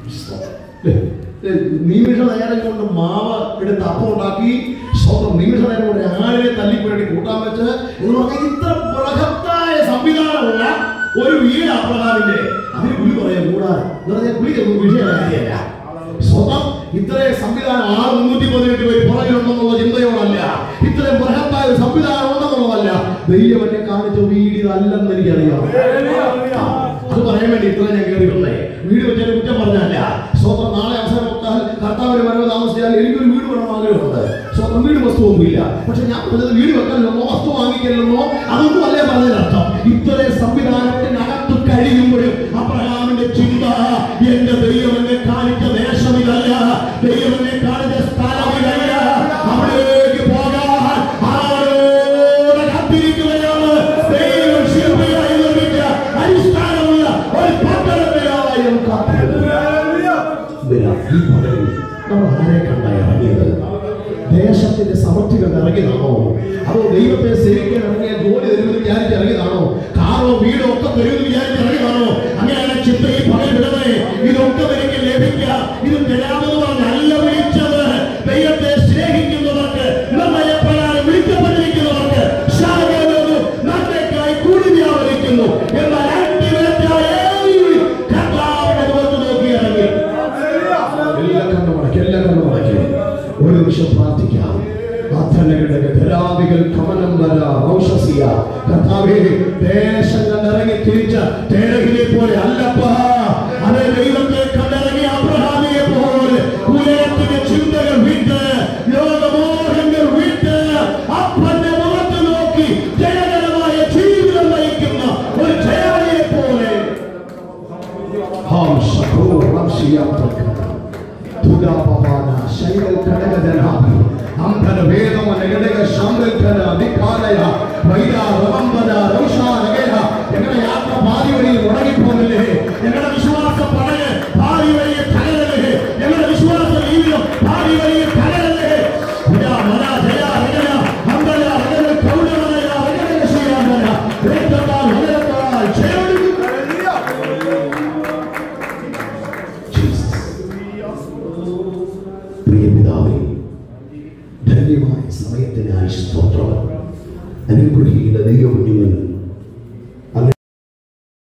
നിമിഷ നേരം കൊണ്ട് മാവ് എടുത്ത് അപ്പം ഉണ്ടാക്കി സ്വന്തം നിമിഷ നേരം കൊണ്ട് ആളിനെ തല്ലിപ്പുരട്ടി കൂട്ടാൻ വെച്ച് എന്ന് പറഞ്ഞാൽ ഇത്ര ബൃഹത്തായ സംവിധാനമുള്ള ഒരു വീട് അപ്രകാരമില്ലേ അതിന് പുലി പറയാൻ കൂടാതെ എന്ന് പറഞ്ഞാൽ പുലിക്കൊന്നും വിഷയമല്ല സ്വന്തം ഇത്രയും സംവിധാനം ആറ് മുന്നൂറ്റി പതിനെട്ട് പേര് പുറകിലുണ്ടെന്നുള്ള ചിന്തയോടല്ല ഇത്രയും ബൃഹത്തായ ഒരു സംവിധാനം ഉണ്ടെന്നുള്ളതല്ല ദൈവം എന്നെ കാണിച്ച വീട് ഇതല്ലെന്ന് എനിക്കറിയാം അത് പറയാൻ വേണ്ടി ഇത്ര ഞാൻ കയറി വന്നേ വീട് വെച്ചാൽ കുറ്റം പറഞ്ഞല്ല സ്വന്തം നാളെ അവസരം കൊടുത്താൽ കർത്താവിന് വരവ് താമസിച്ചാൽ എനിക്കൊരു വീട് വേണം ആഗ്രഹമുണ്ട് സ്വന്തം വീട് വസ്തുവൊന്നുമില്ല പക്ഷെ ഞാൻ പറഞ്ഞത് വീട് വെക്കലെന്നോ വസ്തു വാങ്ങിക്കലെന്നോ അതൊന്നും അല്ലേ പറഞ്ഞതിനർത്ഥം ഇത്രയും സംവിധാനത്തിനകത്ത് കഴിയുമ്പോഴും അബ്രഹാമിന്റെ ചിന്ത എന്റെ ദൈവം എന്നെ കാണിച്ച ദേശം ഇതല്ല ദൈവം എന്നെ കാണിച്ച സ്ഥലം ഇതല്ല അവിടേക്ക് പോകാൻ ആരോട് കാത്തിരിക്കുകയാണ് ദൈവം ശില്പിയായി നിർമ്മിച്ച അടിസ്ഥാനമുള്ള ഒരു പട്ടണത്തെയായും കാത്തിരിക്കുന്നു ഇതിനാ ഈ പകലിൽ നമ്മൾ ആരെ കണ്ട ഇറങ്ങിയത് ദേശത്തിന്റെ സമൃദ്ധി കണ്ട് ഇറങ്ങിയതാണോ അതോ ദൈവത്തെ സേവിക്കാൻ ഇറങ്ങിയ ജോലി തരുമെന്ന് വിചാരിച്ച് ഇറങ്ങിയതാണോ കാറോ വീടോ ഒക്കെ തരുമെന്ന് വിചാരിച്ച് ഇറങ്ങിയതാണോ അങ്ങനെയാണ് ചിന്ത ഈ പകൽ വിടുന്നത് ഇതൊക്കെ എനിക്ക് ലഭിക്കാം ഇത് തരാമെന്ന് പറഞ്ഞല്ല വിളിച്ചത് ദൈവത്തെ സ്നേഹിക്കുന്നവർക്ക് നിർണയപ്രകാരം വിളിക്കപ്പെട്ടിരിക്കുന്നവർക്ക് ശാഖയിലൊരു നന്മയ്ക്കായി കൂടി വ്യാപരിക്കുന്നു എന്നാൽ അൾട്ടിമേറ്റായ കർത്താവിന്റെ മുഖത്ത് നോക്കി ഇറങ്ങി എല്ലാം കണ്ടു മടക്കി എല്ലാം കണ്ടു മടക്കി ഒരു നിമിഷം പ്രാർത്ഥിക്കാം പ്രാർത്ഥനകളുടെ ധരാവികൾ കമനം വര റൗഷസിയ കർത്താവേ ദേശം കണ്ടിറങ്ങി തിരിച്ച തേരഹിനെ പോലെ അല്ലപ്പാ അതേ ദൈവത്തെ കണ്ടിറങ്ങിയ അബ്രഹാമിയെ പോലെ ഉയരത്തിന്റെ ചിന്തകൾ വിട്ട് ലോകമോഹങ്ങൾ വിട്ട് അപ്പന്റെ മുഖത്ത് നോക്കി ജയകരമായ ജീവിതം നയിക്കുന്ന ഒരു ജയാളിയെ പോലെ ഹം ശബ്ദോ റംശിയാത്രക്കാണ് തുലാപവാന ശൈലൽ കടകജനാഭി അംബര വേദമന ഇടക ശാന്തൽക്കര അധികാലയ വൈദ റവംബര റൗഷാനഗര ഞങ്ങളുടെ യാത്ര പാതി വഴിയിൽ മുടങ്ങിപ്പോകല്ലേ ഞങ്ങളുടെ വിശ്വാസ പടയ പാതി വഴിയിൽ തകരല്ലേ ഞങ്ങളുടെ വിശ്വാസ ജീവിതം പാതി വഴിയിൽ തകരല്ലേ ഉദാ മന ജയ രഗന അംബര രഗന കൗരവനയ രഗന ശിയാനയ വേദത്താൽ ഹൃദയത്താൽ ജയമെടുക്കും പ്രിയ പിതാവേ ധന്യമായ സമയത്തിനായി സ്തോത്രം അനുഗ്രഹീത ദൈവകുഞ്ഞുങ്ങൾ